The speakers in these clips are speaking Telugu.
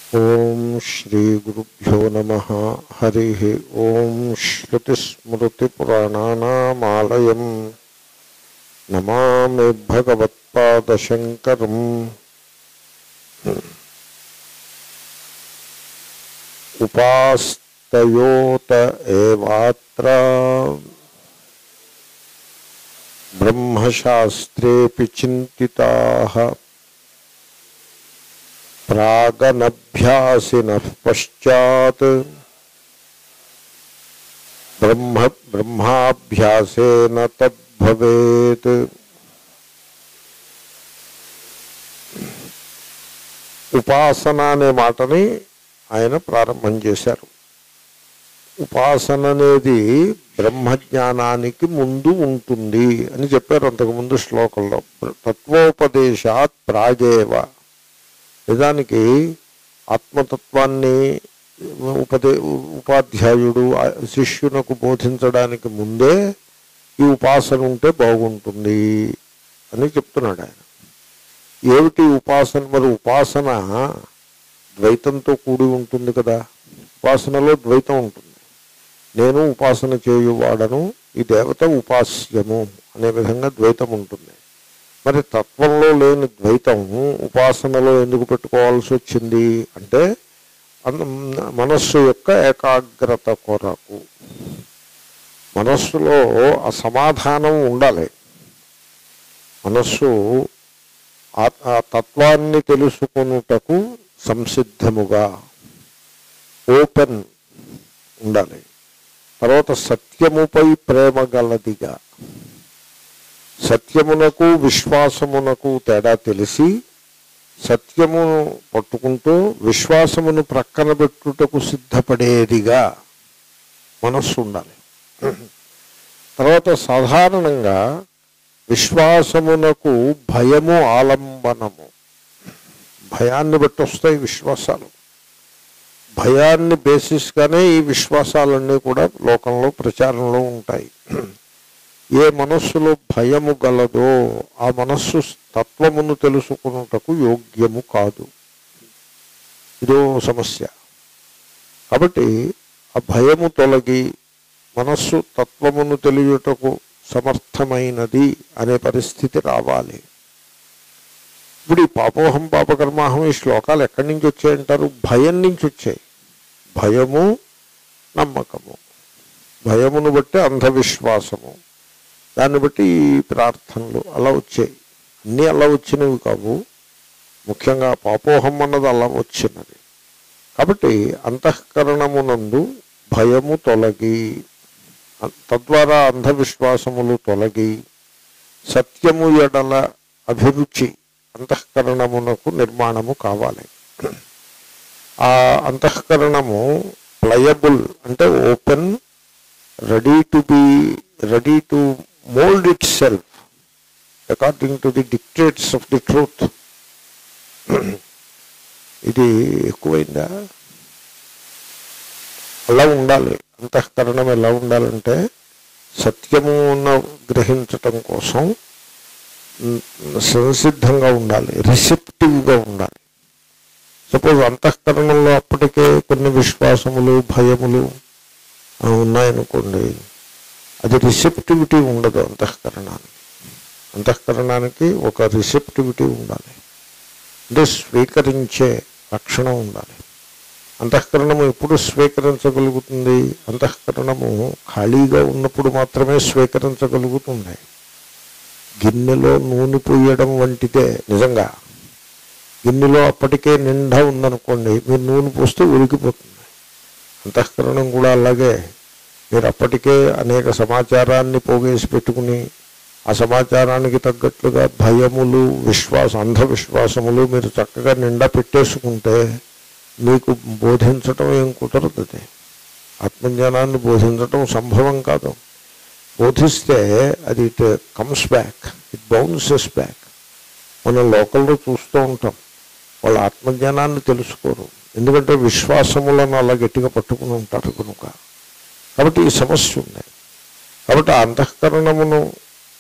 ఓం శ్రీ గురుభ్యో నమ హరి ఓం శ్రుతిస్మృతిపురాణానామాలయం నమామి భగవత్పాదశంకరం ఉపాస్తయోత ఏవాత్ర బ్రహ్మశాస్త్రేపి చింతితాః ప్రాగనభ్యాసిన పశ్చాత్ బ్రహ్మ బ్రహ్మాభ్యాసేన తద్భవేత్ ఉపాసన అనే మాటని ఆయన ప్రారంభం చేశారు ఉపాసన అనేది బ్రహ్మజ్ఞానానికి ముందు ఉంటుంది అని చెప్పారు అంతకుముందు శ్లోకంలో తత్వోపదేశాత్ ప్రాగేవ నిజానికి ఆత్మతత్వాన్ని ఉపదే ఉపాధ్యాయుడు ఆ శిష్యునకు బోధించడానికి ముందే ఈ ఉపాసన ఉంటే బాగుంటుంది అని చెప్తున్నాడు ఆయన ఏమిటి ఉపాసన మరి ఉపాసన ద్వైతంతో కూడి ఉంటుంది కదా ఉపాసనలో ద్వైతం ఉంటుంది నేను ఉపాసన చేయువాడను ఈ దేవత ఉపాస్యము అనే విధంగా ద్వైతం ఉంటుంది మరి తత్వంలో లేని ద్వైతం ఉపాసనలో ఎందుకు పెట్టుకోవాల్సి వచ్చింది అంటే మనస్సు యొక్క ఏకాగ్రత కొరకు మనస్సులో ఆ సమాధానం ఉండాలి మనస్సు ఆ తత్వాన్ని తెలుసుకొనుటకు సంసిద్ధముగా ఓపెన్ ఉండాలి తర్వాత సత్యముపై ప్రేమ గలదిగా సత్యమునకు విశ్వాసమునకు తేడా తెలిసి సత్యమును పట్టుకుంటూ విశ్వాసమును ప్రక్కన పెట్టుటకు సిద్ధపడేదిగా మనస్సు ఉండాలి తర్వాత సాధారణంగా విశ్వాసమునకు భయము ఆలంబనము భయాన్ని బట్టి వస్తాయి విశ్వాసాలు భయాన్ని బేసిస్గానే ఈ విశ్వాసాలన్నీ కూడా లోకంలో ప్రచారంలో ఉంటాయి ఏ మనస్సులో భయము గలదో ఆ మనస్సు తత్వమును తెలుసుకున్నటకు యోగ్యము కాదు ఇదో సమస్య కాబట్టి ఆ భయము తొలగి మనస్సు తత్వమును తెలియటకు సమర్థమైనది అనే పరిస్థితి రావాలి ఇప్పుడు ఈ పాపోహం పాపకర్మాహం ఈ శ్లోకాలు ఎక్కడి నుంచి వచ్చాయంటారు భయం నుంచి వచ్చాయి భయము నమ్మకము భయమును బట్టి అంధవిశ్వాసము దాన్ని బట్టి ఈ ప్రార్థనలు అలా వచ్చాయి అన్నీ అలా వచ్చినవి కావు ముఖ్యంగా పాపోహం అన్నది అలా వచ్చినది కాబట్టి అంతఃకరణమునందు భయము తొలగి తద్వారా అంధవిశ్వాసములు తొలగి సత్యము ఎడల అభిరుచి అంతఃకరణమునకు నిర్మాణము కావాలి ఆ అంతఃకరణము ప్లయబుల్ అంటే open ready to be ready to mould itself according to the dictates of the truth ఇది ఎక్కువైందా అలా ఉండాలి అంతఃకరణం ఎలా ఉండాలంటే సత్యమును గ్రహించటం కోసం సంసిద్ధంగా ఉండాలి రిసెప్టివ్గా ఉండాలి సపోజ్ అంతఃకరణంలో అప్పటికే కొన్ని విశ్వాసములు భయములు ఉన్నాయనుకోండి అది రిసెప్టివిటీ ఉండదు అంతఃకరణానికి అంతఃకరణానికి ఒక రిసెప్టివిటీ ఉండాలి అంటే స్వీకరించే లక్షణం ఉండాలి అంతఃకరణము ఎప్పుడు స్వీకరించగలుగుతుంది అంతఃకరణము ఖాళీగా ఉన్నప్పుడు మాత్రమే స్వీకరించగలుగుతుంది గిన్నెలో నూనె పోయడం వంటిదే నిజంగా గిన్నెలో అప్పటికే నిండా ఉందనుకోండి మీరు నూనె పోస్తే ఉడికిపోతుంది అంతఃకరణం కూడా అలాగే మీరు అప్పటికే అనేక సమాచారాన్ని పోగేసి పెట్టుకుని ఆ సమాచారానికి తగ్గట్లుగా భయములు విశ్వాస అంధవిశ్వాసములు మీరు చక్కగా నిండా పెట్టేసుకుంటే మీకు బోధించటం ఏం కుదరదు ఆత్మజ్ఞానాన్ని బోధించటం సంభవం కాదు బోధిస్తే అది it comes back it bounces back మనం లోకల్లో చూస్తూ ఉంటాం వాళ్ళ ఆత్మజ్ఞానాన్ని తెలుసుకోరు ఎందుకంటే విశ్వాసములను అలా గట్టిగా పట్టుకుని ఉంటారు కనుక కాబట్టి ఈ సమస్య ఉంది కాబట్టి ఆ అంతఃకరణమును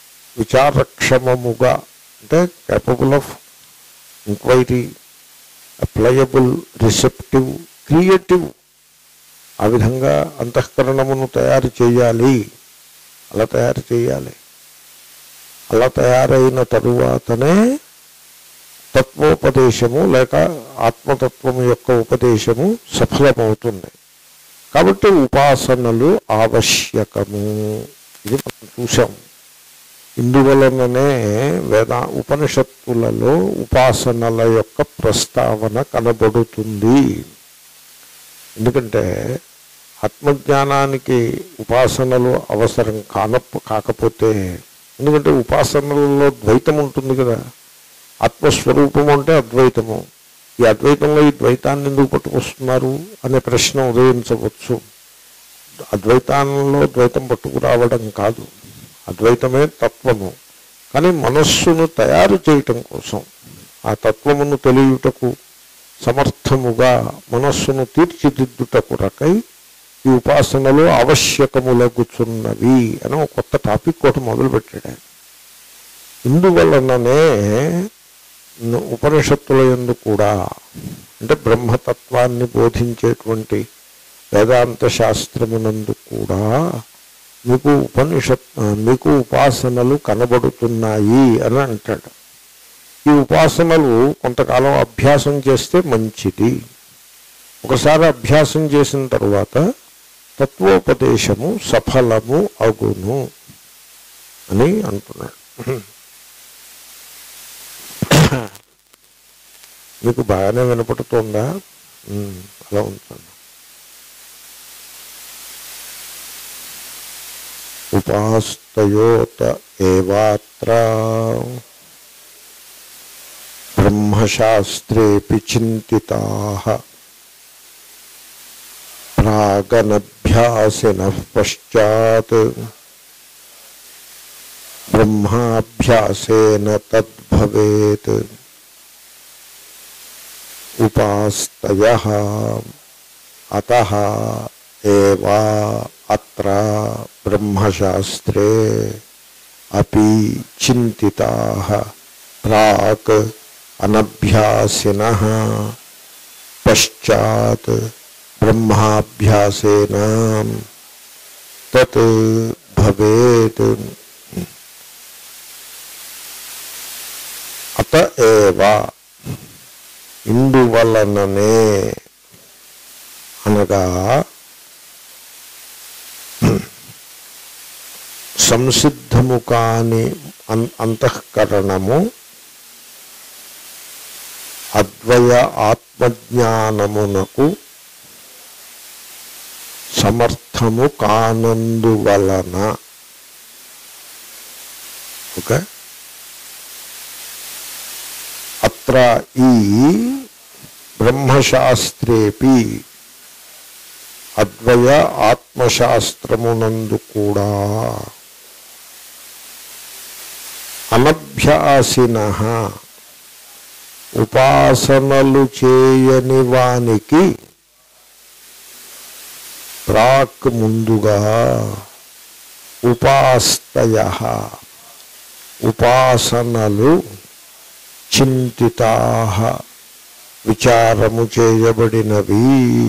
విచారక్షమముగా అంటే capable of enquiry pliable receptive creative ఆ విధంగా అంతఃకరణమును తయారు చేయాలి అలా తయారు చేయాలి అలా తయారైన తరువాతనే తత్వోపదేశము లేక ఆత్మతత్వము యొక్క ఉపదేశము సఫలమవుతుంది కాబట్టి ఉపాసనలు ఆవశ్యకము ఇది మనం చూసాం ఇందువలననే వేద ఉపనిషత్తులలో ఉపాసనల యొక్క ప్రస్తావన కనబడుతుంది ఎందుకంటే ఆత్మజ్ఞానానికి ఉపాసనలు అవసరం కాన కాకపోతే ఎందుకంటే ఉపాసనలలో ద్వైతం ఉంటుంది కదా ఆత్మస్వరూపం అంటే అద్వైతము ఈ అద్వైతంలో ఈ ద్వైతాన్ని ఎందుకు పట్టుకొస్తున్నారు అనే ప్రశ్న ఉదయించవచ్చు అద్వైతానంలో ద్వైతం పట్టుకురావడం కాదు అద్వైతమే తత్వము కానీ మనస్సును తయారు చేయటం కోసం ఆ తత్వమును తెలియుటకు సమర్థముగా మనస్సును తీర్చిదిద్దుటకు రకై ఈ ఉపాసనలు ఆవశ్యకములగుచున్నవి అని ఒక కొత్త టాపిక్ ఒకటి మొదలుపెట్టాడు ఆయన. ఇందువలననే న- ఉపనిషత్తుల యందు కూడా అంటే బ్రహ్మతత్వాన్ని బోధించేటువంటి వేదాంత శాస్త్రమునందు కూడా మీకు ఉపనిషత్ ఆ, మీకు ఉపాసనలు కనబడుతున్నాయి అని అంటాడు ఈ ఉపాసనలు కొంతకాలం అభ్యాసం చేస్తే మంచిది ఒకసారి అభ్యాసం చేసిన తరువాత తత్వోపదేశము సఫలము అగును అని అంటున్నాడు మీకు బాగానే వినపడుతోందా ఉమ్, అలా ఉంచండి ఉపాస్తయోత ఏవాత్ర బ్రహ్మశాస్త్రేపి చింతితా ప్రాగనభ్యాసిన పశ్చాత్ బ్రహ్మాభ్యాసేన తద్భవేత్ ఉపాస్తయ అత ఏవా అత్ర బ్రహ్మశాస్త్రే అపి చింతితా ప్రాక్ అనభ్యాసిన పశ్చాత్ బ్రహ్మాభ్యాసేన తత్ భవేత్ అత ఏవా ఇందువలననే అనగా సంసిద్ధము కాని అన్- అంతఃకరణము అద్వయ ఆత్మజ్ఞానమునకు సమర్థము కానందువలన ఓకే అత్ర ఈ బ్రహ్మశాస్త్రేపి అద్వయ ఆత్మశాస్త్రమునందు కూడా అనభ్యాసిన ఉపాసనలు చేయని వానికి ప్రాక్ ముందుగా ఉపాస్తయ ఉపాసనలు చింతితా విచారము చేయబడినవి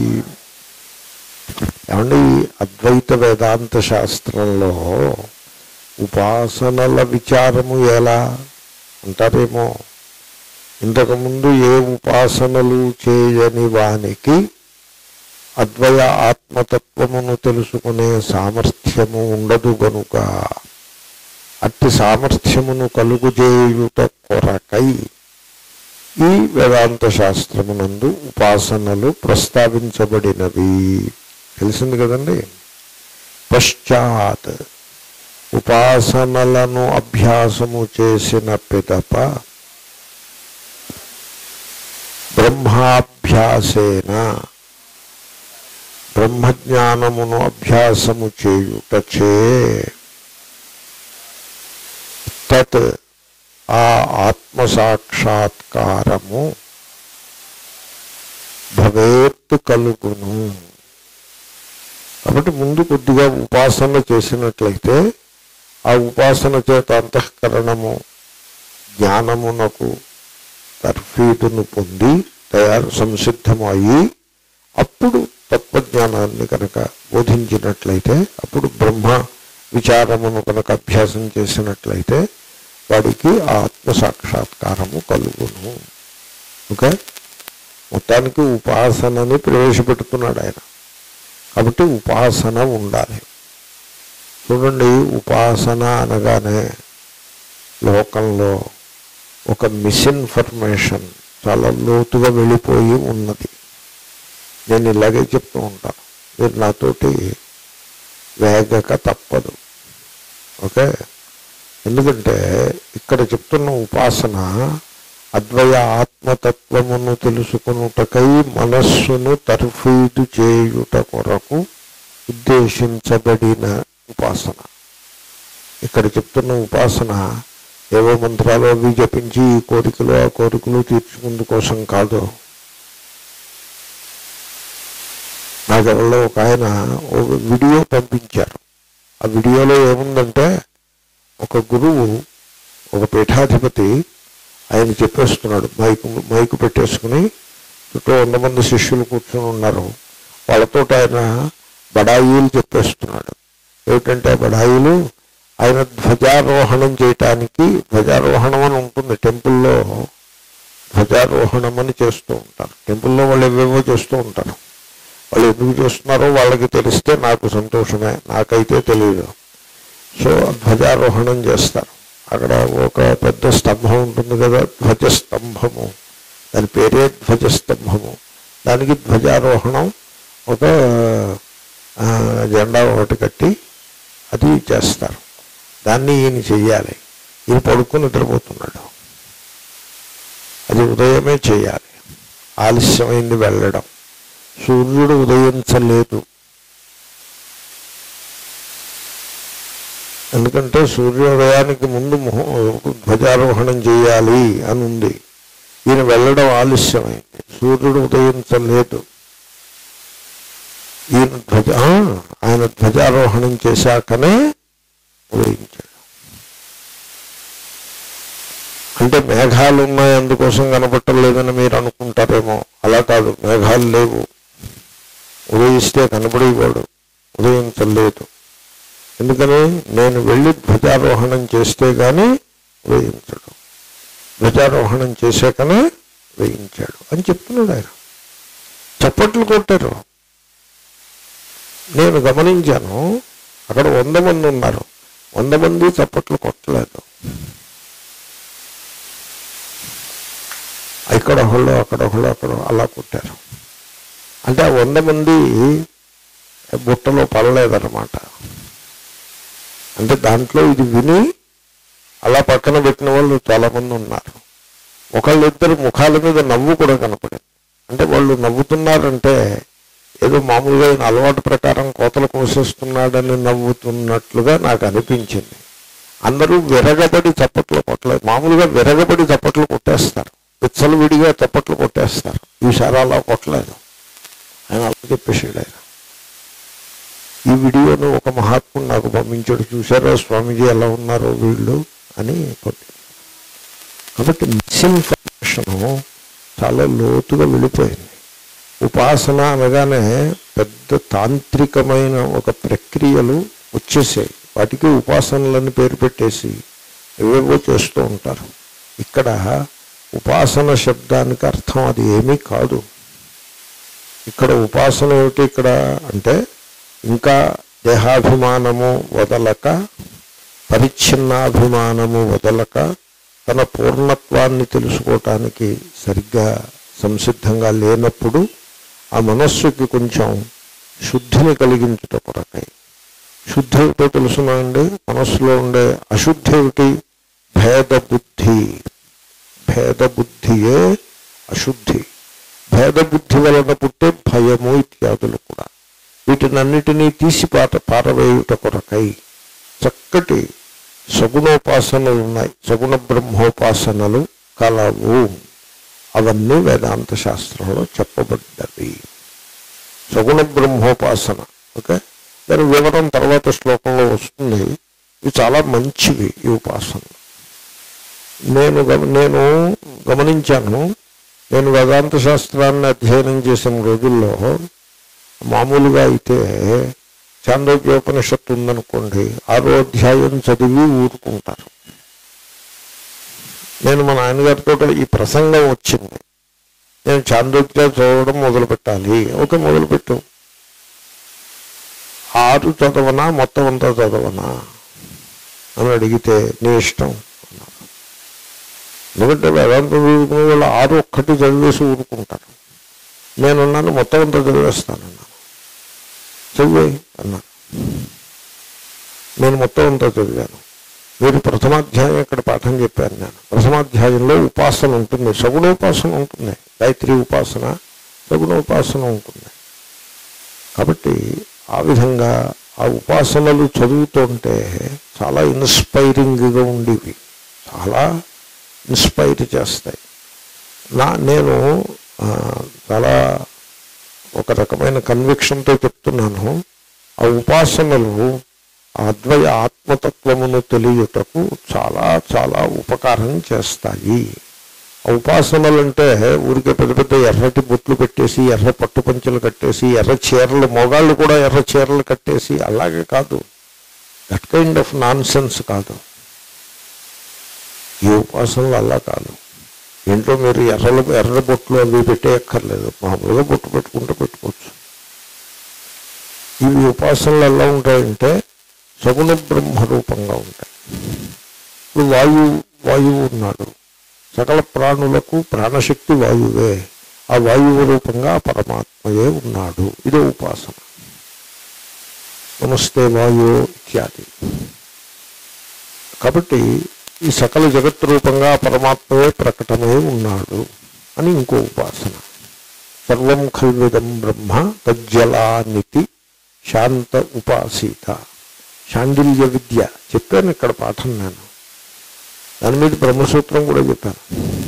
ఏమండి అద్వైత వేదాంత శాస్త్రంలో ఉపాసనల విచారము ఎలా అంటారేమో ఇంతకుముందు ఏ ఉపాసనలు చేయని వానికి అద్వయ ఆత్మతత్వమును తెలుసుకునే సామర్థ్యము ఉండదు గనుక అట్టి సామర్థ్యమును కలుగుజేయుట కొరకై ఈ వేదాంత శాస్త్రమునందు ఉపాసనలు ప్రస్తావించబడినవి తెలిసింది కదండి పశ్చాత్ ఉపాసనలను అభ్యాసము చేసిన పిదప బ్రహ్మాభ్యాసేన బ్రహ్మజ్ఞానమును అభ్యాసము చేయుటచే తత్ ఆ ఆత్మసాక్షాత్కారము భవేత్ కలుగును కాబట్టి ముందు కొద్దిగా ఉపాసన చేసినట్లయితే ఆ ఉపాసన చేత అంతఃకరణము జ్ఞానమునకు తర్ఫీదును పొంది తయారు సంసిద్ధము అయ్యి అప్పుడు తత్వజ్ఞానాన్ని కనుక బోధించినట్లయితే అప్పుడు బ్రహ్మ విచారమును కనుక అభ్యాసం చేసినట్లయితే వాడికి ఆ ఆత్మ సాక్షాత్కారము కలుగును ఓకే మొత్తానికి ఉపాసనని ప్రవేశపెడుతున్నాడు ఆయన కాబట్టి ఉపాసన ఉండాలి చూడండి ఉపాసన అనగానే లోకంలో ఒక మిస్ఇన్ఫర్మేషన్ చాలా లోతుగా వెళ్ళిపోయి ఉన్నది నేను ఇలాగే చెప్తూ ఉంటాను మీరు నాతోటి వేగక తప్పదు ఓకే ఎందుకంటే ఇక్కడ చెప్తున్న ఉపాసన అద్వయ ఆత్మతత్వమును తెలుసుకునుటకై మనస్సును తర్ఫీదు చేయుట కొరకు ఉద్దేశించబడిన ఉపాసన ఇక్కడ చెప్తున్న ఉపాసన ఏవో మంత్రాలు అవి జపించి ఈ కోరికలు ఆ కోరికలు తీర్చుకుందు కోసం కాదు నాకెవరో ఒక ఆయన ఒక వీడియో పంపించారు ఆ వీడియోలో ఏముందంటే ఒక గురువు ఒక పీఠాధిపతి ఆయన చెప్పేస్తున్నాడు మైకు మైకు పెట్టేసుకుని చుట్టూ వంద మంది శిష్యులు కూర్చొని ఉన్నారు వాళ్ళతో ఆయన బడాయిలు చెప్పేస్తున్నాడు ఏమిటంటే ఆ బడాయిలు ఆయన ధ్వజారోహణం చేయటానికి ధ్వజారోహణం అని ఉంటుంది టెంపుల్లో ధ్వజారోహణం అని చేస్తూ ఉంటారు టెంపుల్లో వాళ్ళు ఏవేవో చేస్తూ ఉంటారు వాళ్ళు ఎందుకు చేస్తున్నారో వాళ్ళకి తెలిస్తే నాకు సంతోషమే నాకైతే తెలియదు సో ధ్వజారోహణం చేస్తారు అక్కడ ఒక పెద్ద స్తంభం ఉంటుంది కదా ధ్వజస్తంభము దాని పేరే ధ్వజస్తంభము దానికి ధ్వజారోహణం ఒక ఆ, జెండా ఒకటి కట్టి అది చేస్తారు దాన్ని ఈయన చెయ్యాలి ఈయన పడుకుని నిద్రపోతున్నాడు అది ఉదయమే చేయాలి ఆలస్యమైంది వెళ్ళడం సూర్యుడు ఉదయించలేదు ఎందుకంటే సూర్యోదయానికి ముందు మొహ- ధ్వజారోహణం చేయాలి అని ఉంది ఈయన వెళ్ళడం ఆలస్యమైంది సూర్యుడు ఉదయించలేదు ఈయన ధ్వజ ఆ, ఆయన ధ్వజారోహణం చేశాకనే ఉదయించాడు అంటే మేఘాలు ఉన్నాయి అందుకోసం కనపట్టలేదని మీరు అనుకుంటారేమో అలా కాదు మేఘాలు లేవు ఉదయిస్తే కనబడేవాడు ఉదయించలేదు ఎందుకని నేను వెళ్ళి ధ్వజారోహణం చేస్తే గాని ఉదయించడు ధ్వజారోహణం చేశాకనే వేయించాడు అని చెప్తున్నాడు ఆయన చప్పట్లు కొట్టారు నేను గమనించాను అక్కడ వంద మంది ఉన్నారు వంద మంది చప్పట్లు కొట్టలేదు ఇక్కడ ఒకళ్ళు అక్కడ ఒకళ్ళు అక్కడ అలా కొట్టారు అంటే ఆ వంద మంది బుట్టలో పడలేదన్నమాట అంటే దాంట్లో ఇది విని అలా పక్కన పెట్టిన వాళ్ళు చాలా మంది ఉన్నారు ఒకళ్ళిద్దరు ముఖాల మీద నవ్వు కూడా కనపడింది అంటే వాళ్ళు నవ్వుతున్నారంటే ఏదో మామూలుగా ఈయన అలవాటు ప్రకారం కోతలు కోసేస్తున్నాడని నవ్వుతున్నట్లుగా నాకు అనిపించింది అందరూ విరగబడి చప్పట్లు కొట్టలేదు మామూలుగా విరగబడి చప్పట్లు కొట్టేస్తారు పిచ్చలు విడిగా చప్పట్లు కొట్టేస్తారు ఈసారి అలా కొట్టలేదు ఆయన అలా చెప్పేసాడు ఆయన ఈ వీడియోను ఒక మహాత్ముడు నాకు పంపించాడు చూసారా స్వామీజీ ఎలా ఉన్నారో వీళ్ళు అని పంపించాడు కాబట్టి మిస్ఇన్ఫర్మేషన్ చాలా లోతుగా వెళ్ళిపోయింది ఉపాసన అనగానే పెద్ద తాంత్రికమైన ఒక ప్రక్రియలు వచ్చేసాయి వాటికి ఉపాసనలని పేరు పెట్టేసి ఏవేవో చేస్తూ ఉంటారు ఇక్కడ ఉపాసన శబ్దానికి అర్థం అది ఏమీ కాదు ఇక్కడ ఉపాసన ఏమిటి ఇక్కడ అంటే ఇంకా దేహాభిమానము వదలక పరిచ్ఛిన్నాభిమానము వదలక తన పూర్ణత్వాన్ని తెలుసుకోవటానికి సరిగ్గా సంసిద్ధంగా లేనప్పుడు ఆ మనస్సుకి కొంచెం శుద్ధిని కలిగించుట కొరకై శుద్ధి ఏమిటో తెలుసునా అండి మనస్సులో ఉండే అశుద్ధి ఏమిటి భేద బుద్ధి భేద బుద్ధియే అశుద్ధి భేద బుద్ధి వలన పుట్టే భయము ఇత్యాదులు కూడా వీటినన్నిటినీ తీసి పాట పారవేయుట కొరకై చక్కటి సగుణోపాసనలు ఉన్నాయి సగుణ బ్రహ్మోపాసనలు కలవు అవన్నీ వేదాంత శాస్త్రంలో చెప్పబడ్డవి సగుణ బ్రహ్మోపాసన ఓకే దాని వివరం తర్వాత శ్లోకంలో వస్తుంది ఇవి చాలా మంచివి ఈ ఉపాసనలు నేను గమ నేను గమనించాను నేను వేదాంత శాస్త్రాన్ని అధ్యయనం చేసిన రోజుల్లో మామూలుగా అయితే చాందోగ్యోపనిషత్తు ఉందనుకోండి ఆరో అధ్యాయం చదివి ఊరుకుంటారు నేను మా నాన్నగారితో ఈ ప్రసంగం వచ్చింది నేను చాందోగ్య చదవడం మొదలు పెట్టాలి ఓకే మొదలుపెట్టు ఆరు చదవనా మొత్తం అంతా చదవనా అని అడిగితే నీ ఇష్టం అన్నారు ఎందుకంటే వేదాంత చదువుకునే వాళ్ళు ఆరు ఒక్కటి చదివేసి ఊరుకుంటారు నేనున్నాను మొత్తం అంతా చదివేస్తానన్నాను చదివే అన్నాను నేను మొత్తం అంతా చదివాను మీరు ప్రథమాధ్యాయం ఇక్కడ పాఠం చెప్పాను నేను ప్రథమాధ్యాయంలో ఉపాసన ఉంటుంది సగుణోపాసన ఉంటుంది గాయత్రి ఉపాసన సగుణోపాసన ఉంటుంది కాబట్టి ఆ విధంగా ఆ ఉపాసనలు చదువుతుంటే చాలా ఇన్స్పైరింగ్గా ఉండేవి చాలా ఇన్స్పైర్ చేస్తాయి నా నేను ఆ, చాలా ఒక రకమైన కన్విక్షన్తో చెప్తున్నాను ఆ ఉపాసనలు ఆ అద్వయ ఆత్మతత్వమును తెలియటకు చాలా చాలా ఉపకారం చేస్తాయి ఆ ఉపాసనలు అంటే ఊరికే పెద్ద పెద్ద ఎర్రటి బొట్లు పెట్టేసి ఎర్ర పట్టు పంచలు కట్టేసి ఎర్ర చీరలు మొగాళ్ళు కూడా ఎర్ర చీరలు కట్టేసి అలాగే కాదు that kind of nonsense కాదు ఈ ఉపాసనలు అలా కాదు ఏంటో మీరు ఎర్రలు ఎర్ర బొట్లు అవి పెట్టేయక్కర్లేదు మామూలుగా బొట్టు పెట్టుకుంటూ పెట్టుకోవచ్చు ఇవి ఉపాసనలు ఎలా ఉంటాయంటే సగుణ బ్రహ్మ రూపంగా ఉంటాయి ఇప్పుడు వాయువు వాయువు ఉన్నాడు సకల ప్రాణులకు ప్రాణశక్తి వాయువే ఆ వాయువు రూపంగా పరమాత్మయే ఉన్నాడు ఇదే ఉపాసన నమస్తే వాయు ఇత్యాది కాబట్టి ఈ సకల జగత్ రూపంగా పరమాత్మయే ప్రకటమై ఉన్నాడు అని ఇంకో ఉపాసన సర్వం ఖల్విదం బ్రహ్మ తజ్జలానితి శాంత ఉపాసీత శాండిల్య విద్య చెప్పాను ఇక్కడ పాఠం నేను దాని మీద బ్రహ్మసూత్రం కూడా చెప్పాను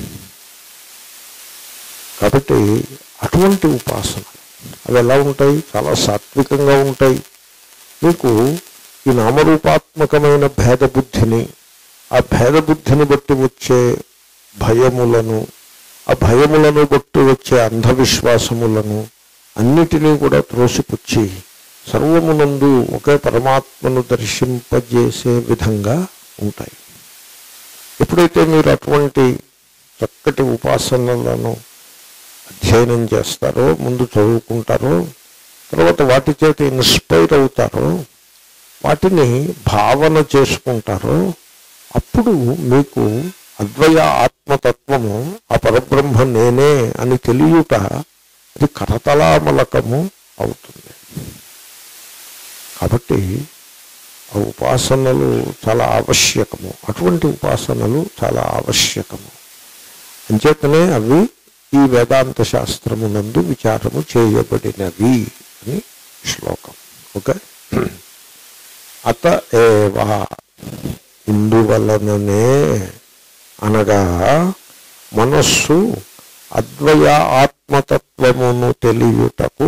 కాబట్టి అటువంటి ఉపాసన అవి ఎలా ఉంటాయి చాలా సాత్వికంగా ఉంటాయి మీకు ఈ నామరూపాత్మకమైన భేద బుద్ధిని ఆ భేద బుద్ధిని బట్టి వచ్చే భయములను ఆ భయములను బట్టి వచ్చే అంధవిశ్వాసములను అన్నిటినీ కూడా త్రోసిపుచ్చి సర్వమునందు ఒకే పరమాత్మను దర్శింపజేసే విధంగా ఉంటాయి ఎప్పుడైతే మీరు అటువంటి చక్కటి ఉపాసనలను అధ్యయనం చేస్తారో ముందు చదువుకుంటారో తర్వాత వాటి చేత ఇన్స్పైర్ అవుతారో వాటిని భావన చేసుకుంటారో అప్పుడు మీకు అద్వయ ఆత్మతత్వము ఆ పరబ్రహ్మ నేనే అని తెలియట అది కరతలామలకము అవుతుంది కాబట్టి ఆ ఉపాసనలు చాలా ఆవశ్యకము అటువంటి ఉపాసనలు చాలా ఆవశ్యకము అంచేతనే అవి ఈ వేదాంత శాస్త్రమునందు విచారము చేయబడినవి అని శ్లోకం ఓకే అత ఏవా ఇందువలననే అనగా మనస్సు అద్వయ ఆత్మతత్వమును తెలియుటకు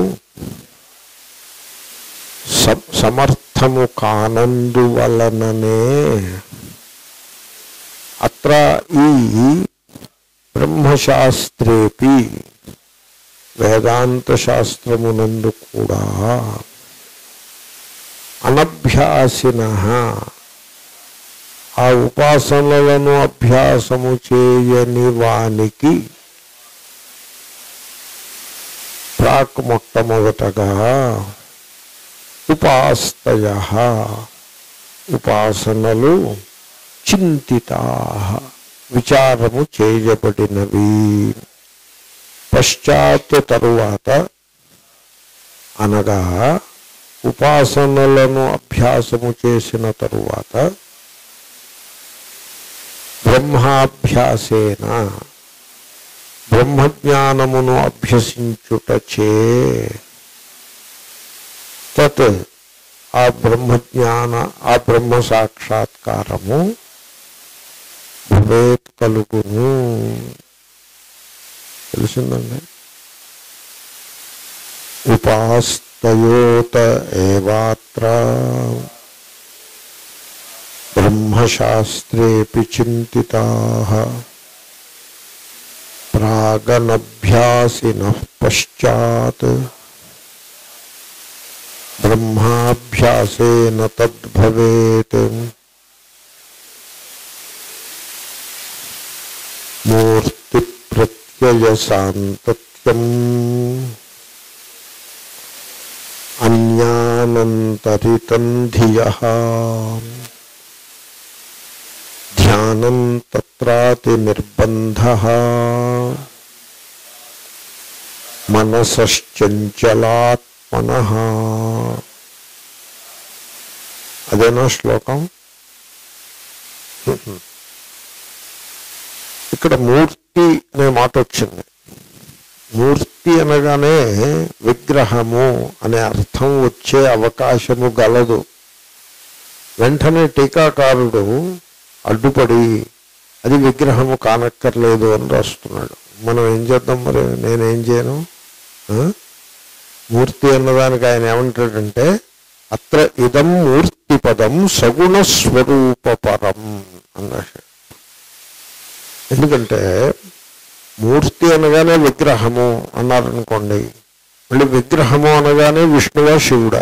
స- సమర్థము కానందువలననే అత్ర ఈ బ్రహ్మశాస్త్రేపి వేదాంత శాస్త్రమునందు కూడా అనభ్యాసిన ఆ ఉపాసనలను అభ్యాసము చేయని వానికి ప్రాక్ మొట్టమొదటగా ఉపాస్తయ ఉపాసనలు చింతితా విచారము చేయబడినవి పశ్చాత్ తరువాత అనగా ఉపాసనలను అభ్యాసము చేసిన తరువాత బ్రహ్మాభ్యాసేన బ్రహ్మజ్ఞానమును అభ్యసించుటచే తత్ ఆ బ్రహ్మజ్ఞాన ఆ బ్రహ్మ సాక్షాత్కారము భవేత్ కలుగును తెలిసిందండి ఉపాస్తయోత ఏవాత్ర బ్రహ్మశాస్త్రేపి చింతితా ప్రాగనభ్యాసిన పశ్చాత్ బ్రహ్మాభ్యాసేన తద్భవేత్ మూర్తి ప్రత్యయ సాంతత్యం అన్యానంతరితం ధియ ధ్యానం తత్రాతి నిర్బంధ మనసశ్చంచలాత్మన అదేనా శ్లోకం ఇక్కడ మూర్తి అనే మాట వచ్చింది మూర్తి అనగానే విగ్రహము అనే అర్థం వచ్చే అవకాశము గలదు వెంటనే టీకాకారుడు అడ్డుపడి అది విగ్రహము కానక్కర్లేదు అని రాస్తున్నాడు మనం ఏం చేద్దాం మరి నేనేం చేయను ఆ? మూర్తి అన్నదానికి ఆయన ఏమంటాడంటే అత్ర ఇదం మూర్తి పదం సగుణ స్వరూపపరం అన్నాడు ఎందుకంటే మూర్తి అనగానే విగ్రహము అన్నారనుకోండి మళ్ళీ విగ్రహము అనగానే విష్ణువా శివుడా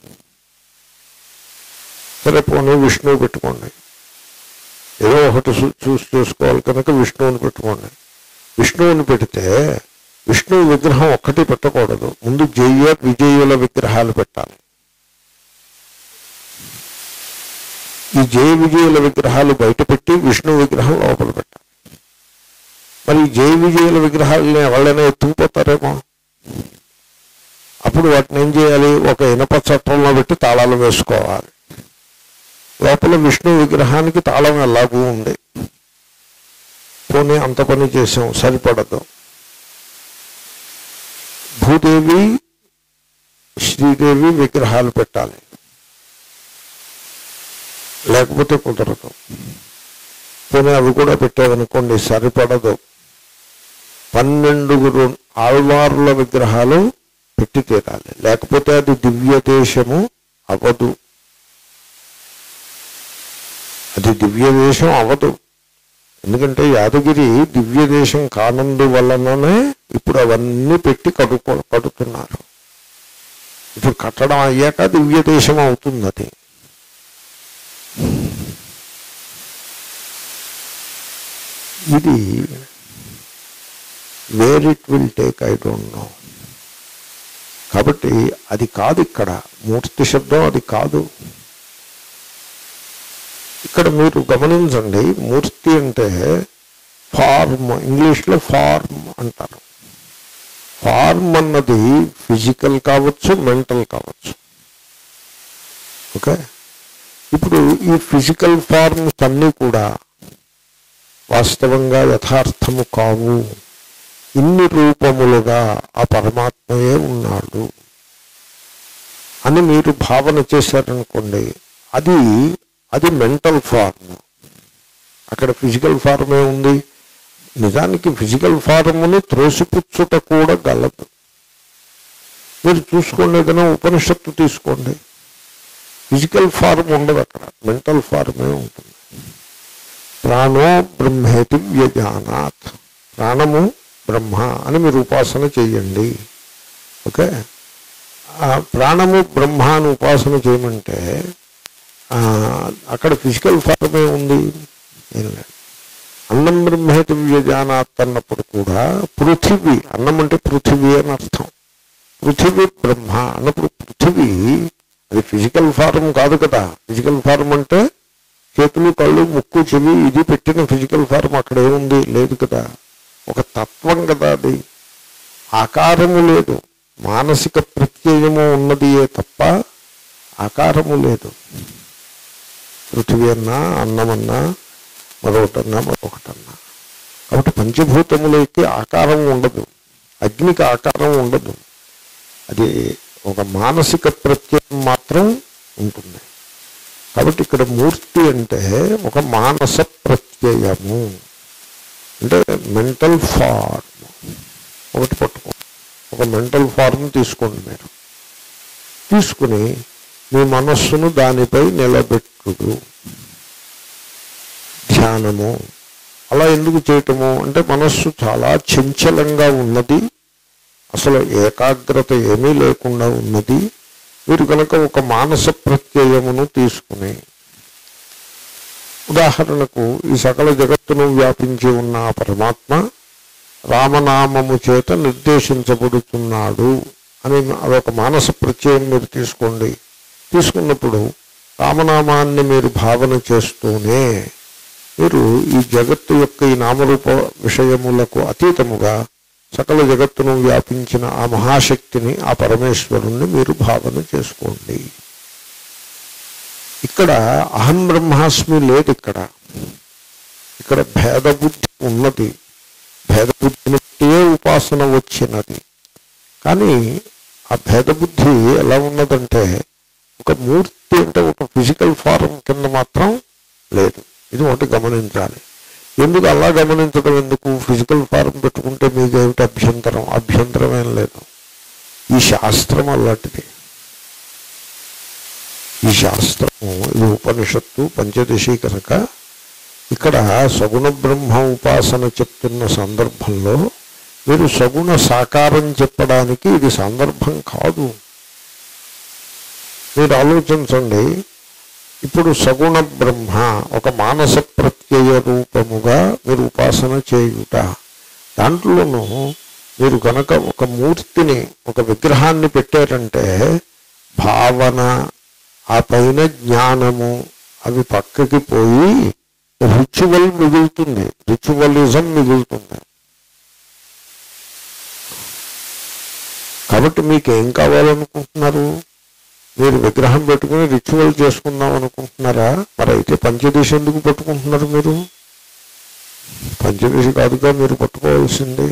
సరే పోనీ విష్ణువు పెట్టుకోండి ఏదో ఒకటి చూ- చూసి చూసుకోవాలి కనుక విష్ణువుని పెట్టుకోండి విష్ణువుని పెడితే విష్ణువు విగ్రహం ఒక్కటి పెట్టకూడదు ముందు జయ విజయుల విగ్రహాలు పెట్టాలి ఈ జయ విజయుల విగ్రహాలు బయట పెట్టి విష్ణు విగ్రహం లోపల పెట్టాలి మరి ఈ జయ విజయుల విగ్రహాలని ఎవరైనా ఎత్తుకుపోతారేమో అప్పుడు వాటిని ఏం చేయాలి ఒక ఇనప చట్టంలో పెట్టి తాళాలు వేసుకోవాలి లోపల విష్ణు విగ్రహానికి తాళం ఎలాగూ ఉంది పోనీ అంత పని చేసాం సరిపడదు భూదేవి శ్రీదేవి విగ్రహాలు పెట్టాలి లేకపోతే కుదరదు పోనీ అవి కూడా పెట్టావనుకోండి సరిపడదు పన్నెండుగురు ఆళ్వారుల విగ్రహాలు పెట్టి తీరాలి లేకపోతే అది దివ్య దేశము అవదు అది దివ్య దేశం అవదు ఎందుకంటే యాదగిరి దివ్య దేశం కానందు వలననే ఇప్పుడు అవన్నీ పెట్టి కడుకో కడుతున్నారు ఇప్పుడు కట్టడం అయ్యాక దివ్య దేశం అవుతుంది అది ఇది where it will take I don't know కాబట్టి అది కాదు ఇక్కడ మూర్తి శబ్దం అది కాదు ఇక్కడ మీరు గమనించండి మూర్తి అంటే ఫార్మ్ ఇంగ్లీష్లో ఫార్మ్ అంటారు ఫార్మ్ అన్నది ఫిజికల్ కావచ్చు మెంటల్ కావచ్చు ఓకే ఇప్పుడు ఈ ఫిజికల్ ఫార్మ్స్ అన్నీ కూడా వాస్తవంగా యథార్థము కావు ఇన్ని రూపములుగా ఆ పరమాత్మయే ఉన్నాడు అని మీరు భావన చేశారనుకోండి అది అది మెంటల్ ఫార్మ్ అక్కడ ఫిజికల్ ఫార్మే ఉంది నిజానికి ఫిజికల్ ఫార్ముని త్రోసిపుచ్చుట కూడా గలదు మీరు చూసుకోండి ఏదైనా ఉపనిషత్తు తీసుకోండి ఫిజికల్ ఫార్మ్ ఉండదు అక్కడ మెంటల్ ఫార్మే ఉంటుంది ప్రాణో బ్రహ్మేతి వ్యజానాత్ ప్రాణము బ్రహ్మ అని మీరు ఉపాసన చేయండి ఓకే ఆ ప్రాణము బ్రహ్మ అని ఉపాసన చేయమంటే ఆ, అక్కడ ఫిజికల్ ఫార్మే ఉంది ఏం లేదు అన్నం బ్రహ్మేతి వ్యజానాత్ అన్నప్పుడు కూడా పృథివీ అన్నం అంటే పృథివీ అని అర్థం పృథివీ బ్రహ్మ అన్నప్పుడు పృథివీ అది ఫిజికల్ ఫారం కాదు కదా ఫిజికల్ ఫారం అంటే చేతులు కళ్ళు ముక్కు చెవి ఇది పెట్టిన ఫిజికల్ ఫారం అక్కడ ఏముంది లేదు కదా ఒక తత్వం కదా అది ఆకారము లేదు మానసిక ప్రత్యయము ఉన్నదియే తప్ప ఆకారము లేదు పృథివీ అన్నా అన్నమన్నా మరొకటన్నా మరొకటన్నా కాబట్టి పంచభూతములకి ఆకారం ఉండదు అగ్నికి ఆకారం ఉండదు అది ఒక మానసిక ప్రత్యయం మాత్రం ఉంటుంది కాబట్టి ఇక్కడ మూర్తి అంటే ఒక మానస ప్రత్యయము అంటే మెంటల్ ఫార్మ్ ఒకటి పట్టుకో ఒక మెంటల్ ఫార్మ్ తీసుకోండి మీరు తీసుకుని మీ మనస్సును దానిపై నిలబెట్టుడు ధ్యానము అలా ఎందుకు చేయటము అంటే మనస్సు చాలా చంచలంగా ఉన్నది అసలు ఏకాగ్రత ఏమీ లేకుండా ఉన్నది మీరు కనుక ఒక మానస ప్రత్యయమును తీసుకుని ఉదాహరణకు ఈ సకల జగత్తును వ్యాపించి ఉన్న ఆ పరమాత్మ రామనామము చేత నిర్దేశించబడుతున్నాడు అని అదొక మానస ప్రత్యయం మీరు తీసుకోండి తీసుకున్నప్పుడు రామనామాన్ని మీరు భావన చేస్తూనే మీరు ఈ జగత్తు యొక్క ఈ నామరూప విషయములకు అతీతముగా సకల జగత్తును వ్యాపించిన ఆ మహాశక్తిని ఆ పరమేశ్వరుణ్ణి మీరు భావన చేసుకోండి ఇక్కడ అహం బ్రహ్మాస్మి లేదు ఇక్కడ ఇక్కడ భేదబుద్ధి ఉన్నది భేదబుద్ధిని బట్టియే ఉపాసన వచ్చినది కానీ ఆ భేదబుద్ధి ఎలా ఉన్నదంటే ఒక మూర్తి అంటే ఒక ఫిజికల్ ఫారం కింద మాత్రం లేదు ఇది ఒకటి గమనించాలి ఎందుకు అలా గమనించడం ఎందుకు ఫిజికల్ ఫారం పెట్టుకుంటే మీకు ఏమిటి అభ్యంతరం అభ్యంతరం ఏం లేదు ఈ శాస్త్రం అలాంటిది ఈ శాస్త్రము ఇది ఉపనిషత్తు పంచదశి కనుక ఇక్కడ సగుణ బ్రహ్మ ఉపాసన చెప్తున్న సందర్భంలో మీరు సగుణ సాకారం చెప్పడానికి ఇది సందర్భం కాదు మీరు ఆలోచించండి ఇప్పుడు సగుణ బ్రహ్మ ఒక మానస ప్రత్యయ రూపముగా మీరు ఉపాసన చేయుట దాంట్లోనూ మీరు కనుక ఒక మూర్తిని ఒక విగ్రహాన్ని పెట్టారంటే భావన ఆ పైన జ్ఞానము అవి పక్కకి పోయి రిచువల్ మిగులుతుంది రిచువలిజం మిగులుతుంది కాబట్టి మీకు ఏం కావాలనుకుంటున్నారు మీరు విగ్రహం పెట్టుకుని రిచువల్ చేసుకుందాం అనుకుంటున్నారా మరి అయితే పంచదశ ఎందుకు పట్టుకుంటున్నారు మీరు పంచదశ కాదుగా మీరు పట్టుకోవాల్సింది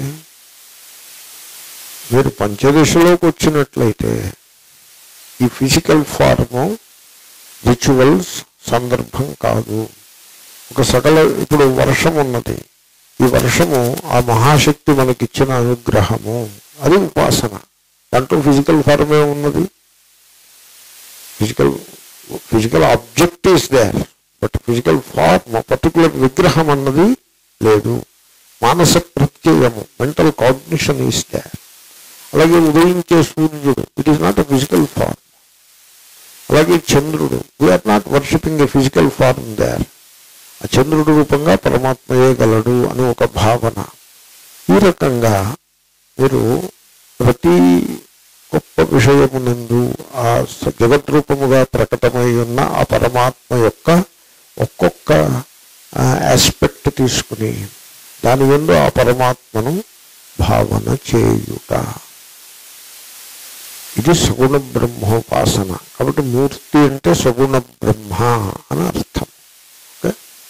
మీరు పంచదశలోకి వచ్చినట్లయితే ఈ ఫిజికల్ ఫార్ము రిచువల్స్ సందర్భం కాదు ఒక సకల ఇప్పుడు వర్షం ఉన్నది ఈ వర్షము ఆ మహాశక్తి మనకిచ్చిన అనుగ్రహము అది ఉపాసన దాంట్లో ఫిజికల్ ఫార్మే ఉన్నది physical physical object is there but physical form particular విగ్రహం అన్నది లేదు మానస ప్రత్యయము మెంటల్ కాగ్నిషన్ ఈస్ దేర్ అలాగే ఉదయించే సూర్యుడు it is not a physical form అలాగే చంద్రుడు we are not worshipping a physical form there ఆ చంద్రుడు రూపంగా పరమాత్మయే గలడు అని ఒక భావన ఈ రకంగా మీరు ప్రతి గొప్ప విషయమునందు ఆ స- జగద్రూపముగా ప్రకటమై ఉన్న ఆ పరమాత్మ యొక్క ఒక్కొక్క ఆస్పెక్ట్ తీసుకుని దాని ఎందు ఆ పరమాత్మను భావన చేయుట ఇది సగుణ బ్రహ్మోపాసన కాబట్టి మూర్తి అంటే సగుణ బ్రహ్మ అని అర్థం ఓకే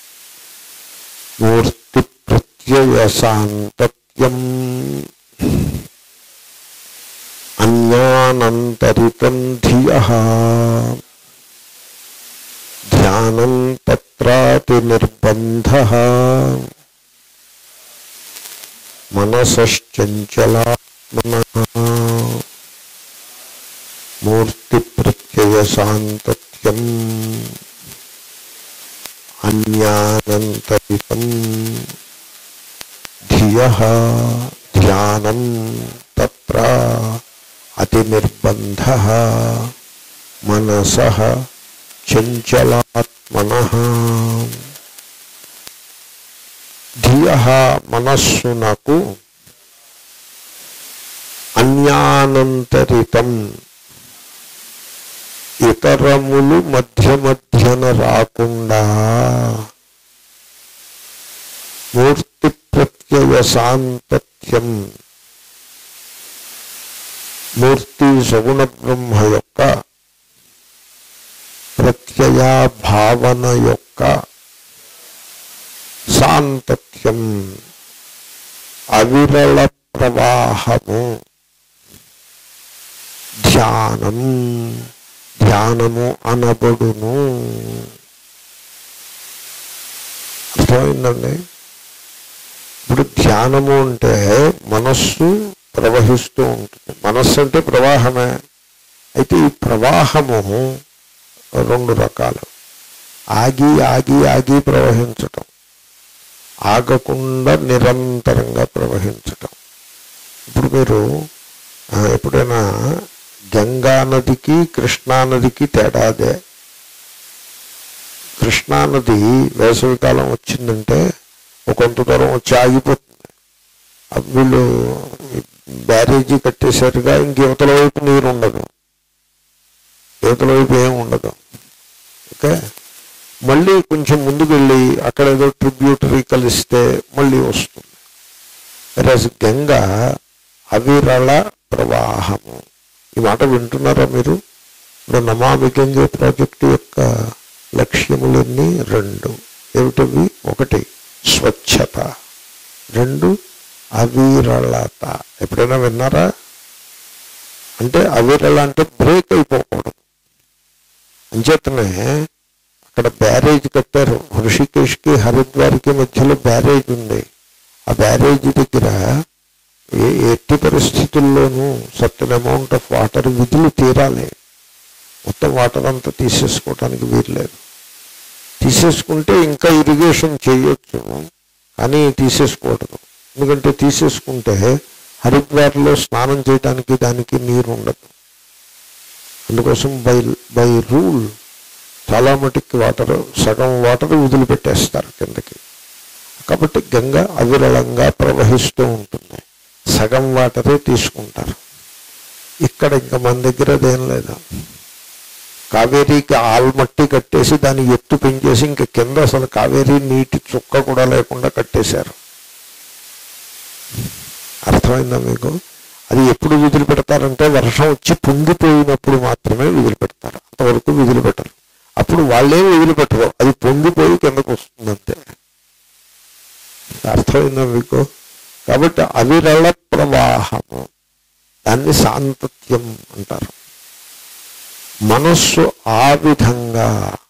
మూర్తి ప్రత్యయ సాంతత్యం అన్యానంతరితం ధియ ధ్యానం తత్రాతి నిర్బంధ మనసశ్చంచలాత్మన మూర్తి ప్రత్యయ సాంతత్యం అన్యానంతరితం ధియ ధ్యానం తత్ర అతి నిర్బంధ మనస చంచలాత్మన ధియ మనస్సునకు అన్యానంతరితం ఇతరములు మధ్య మధ్యన రాకుండా మూర్తి ప్రత్యయ సాంతత్యం మూర్తి సగుణ బ్రహ్మ యొక్క ప్రత్యయ భావన యొక్క సాంతత్యం అవిరళ ప్రవాహము ధ్యానం ధ్యానము అనబడును అర్థమైందండి ఇప్పుడు ధ్యానము అంటే మనస్సు ప్రవహిస్తూ ఉంటుంది మనస్సు అంటే ప్రవాహమే అయితే ఈ ప్రవాహము రెండు రకాలు ఆగి ఆగి ఆగి ప్రవహించటం ఆగకుండా నిరంతరంగా ప్రవహించటం ఇప్పుడు మీరు ఆ, ఎప్పుడైనా గంగా నదికి కృష్ణా నదికి తేడా అదే కృష్ణా నది వేసవికాలం వచ్చిందంటే ఒక కొంత దూరం వచ్చి ఆగిపోతుంది అప్పుడు వీళ్ళు బ్యారేజీ కట్టేసరిగా ఇంక యువతల వైపు నీరు ఉండదు యువతల వైపు ఏం ఉండదు ఓకే మళ్ళీ కొంచెం ముందుకు వెళ్ళి అక్కడ ఏదో ట్రిబ్యూటరీ కలిస్తే మళ్ళీ వస్తుంది వెరాజ్ గంగ అవిరళ ప్రవాహము ఈ మాట వింటున్నారా మీరు ఇప్పుడు నమామి గంగే ప్రాజెక్టు యొక్క లక్ష్యములన్నీ రెండు ఏమిటవి ఒకటి స్వచ్ఛత రెండు అవిరళత ఎప్పుడైనా విన్నారా అంటే అవిరళ అంటే బ్రేక్ అయిపోకూడదు అంచేతనే అక్కడ బ్యారేజ్ కట్టారు హృషికేశ్కి హరిద్వార్కి మధ్యలో బ్యారేజ్ ఉంది ఆ బ్యారేజ్ దగ్గర ఏ ఎట్టి పరిస్థితుల్లోనూ సర్టన్ అమౌంట్ ఆఫ్ వాటర్ విధులు తీరాలి మొత్తం వాటర్ అంతా తీసేసుకోవడానికి వీల్లేదు తీసేసుకుంటే ఇంకా ఇరిగేషన్ చేయొచ్చు కానీ తీసేసుకోవడదు ఎందుకంటే తీసేసుకుంటే హరిద్వార్లో స్నానం చేయడానికి దానికి నీరు ఉండదు అందుకోసం బై బై రూల్ చాలా మటుకి వాటర్ సగం వాటర్ వదిలిపెట్టేస్తారు కిందకి కాబట్టి గంగ అవిరళంగా ప్రవహిస్తూ ఉంటుంది సగం వాటరే తీసుకుంటారు ఇక్కడ ఇంకా మన దగ్గర అదేం లేదు కావేరీకి ఆల్మట్టి కట్టేసి దాన్ని ఎత్తు పెంచేసి ఇంకా కింద అసలు కావేరీ నీటి చుక్క కూడా లేకుండా కట్టేశారు అర్థమైందా మీకు అది ఎప్పుడు విధులు పెడతారంటే వర్షం వచ్చి పొంగిపోయినప్పుడు మాత్రమే విధులు పెడతారు అంతవరకు విధులు పెట్టరు అప్పుడు వాళ్ళే విధులు పెట్టరు అది పొంగిపోయి కిందకు వస్తుంది అంతే అర్థమైందా మీకు కాబట్టి అవిరళ ప్రవాహము దాన్ని సాంతత్యం అంటారు మనస్సు ఆ విధంగా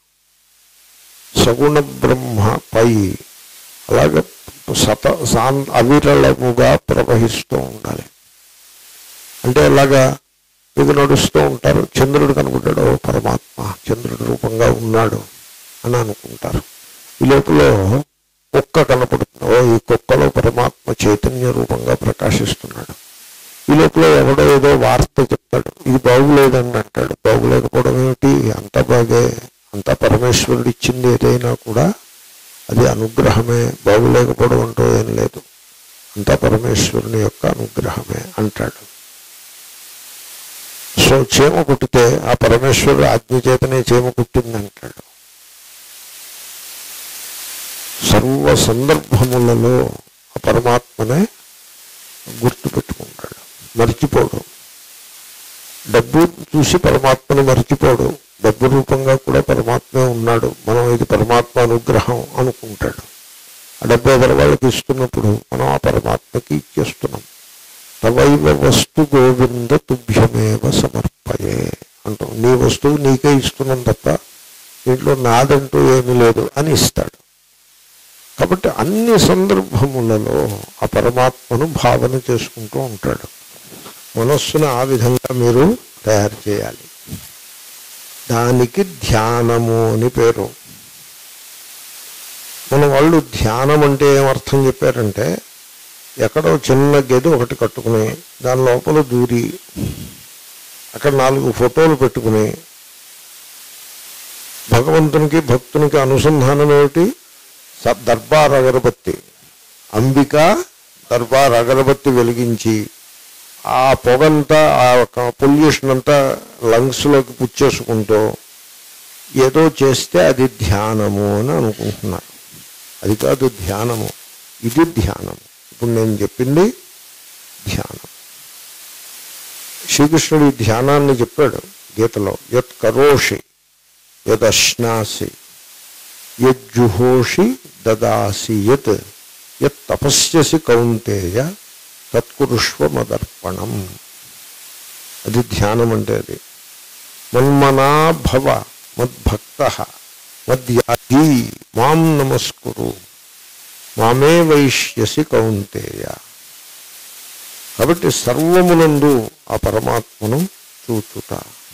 సగుణ బ్రహ్మపై అలాగే సత సాన్ అవిరళముగా ప్రవహిస్తూ ఉండాలి అంటే అలాగా ఇది నడుస్తూ ఉంటారు చంద్రుడు కనుకుంటాడు "ఓ పరమాత్మ చంద్రుడి రూపంగా ఉన్నాడు అని అనుకుంటారు ఈ లోపల కుక్క కనపడుతుంది ఓ ఈ కుక్కలో పరమాత్మ చైతన్య రూపంగా ప్రకాశిస్తున్నాడు ఈ లోపల ఎవడో ఏదో వార్త చెప్తాడు ఇది బాగులేదని అంటాడు బాగులేకపోవడం ఏమిటి అంత బాగే అంత పరమేశ్వరుడు ఇచ్చింది ఏదైనా కూడా అది అనుగ్రహమే బాగులేకపోవడం అంటూ ఏం లేదు అంతా పరమేశ్వరుని యొక్క అనుగ్రహమే అంటాడు సో చీమ కుట్టితే ఆ పరమేశ్వరుడు ఆజ్ఞ చేతనే చీమ కుట్టింది అంటాడు సర్వ సందర్భములలో ఆ పరమాత్మనే గుర్తుపెట్టుకుంటాడు మర్చిపోడు డబ్బు చూసి పరమాత్మను మర్చిపోడు డబ్బు రూపంగా కూడా పరమాత్మే ఉన్నాడు మనం ఇది పరమాత్మ అనుగ్రహం అనుకుంటాడు ఆ డబ్బు ఎవరి వాళ్ళకి ఇస్తున్నప్పుడు మనం ఆ పరమాత్మకి ఇచ్చేస్తున్నాం తవైవ వస్తు గోవింద తుభ్యమేవ సమర్పయే అంటాం నీ వస్తువు నీకే ఇస్తున్నాం తప్ప దీంట్లో నాదంటూ ఏమీ లేదు అని ఇస్తాడు కాబట్టి అన్ని సందర్భములలో ఆ పరమాత్మను భావన చేసుకుంటూ ఉంటాడు మనస్సును ఆ విధంగా మీరు తయారు చేయాలి దానికి ధ్యానము అని పేరు మన వాళ్ళు ధ్యానం అంటే ఏమర్థం చెప్పారంటే ఎక్కడో చిన్న గది ఒకటి కట్టుకుని దాని లోపల దూరి అక్కడ నాలుగు ఫోటోలు పెట్టుకుని భగవంతునికి భక్తునికి అనుసంధానం ఏమిటి స- దర్బార్ అగరబత్తి అంబిక దర్బార్ అగరబత్తి వెలిగించి ఆ పొగంతా ఆ పొల్యూషన్ అంతా లంగ్స్లోకి పుచ్చేసుకుంటూ ఏదో చేస్తే అది ధ్యానము అని అనుకుంటున్నారు అది కాదు ధ్యానము ఇది ధ్యానము ఇప్పుడు నేను చెప్పింది ధ్యానం శ్రీకృష్ణుడు ఈ ధ్యానాన్ని చెప్పాడు గీతలో యత్ కరోషి యదశ్నాసి యజ్జుహోషి దదాసి యత్ యత్ తపస్యసి కౌంతేయ తత్కురుష్వ మదర్పణం అది ధ్యానం అంటే అది మన్మనా భవ మద్భక్త మద్యాజీ మాం నమస్కురు మామే వైష్యసి కౌంతేయ కాబట్టి సర్వమునందు ఆ పరమాత్మను చూచుట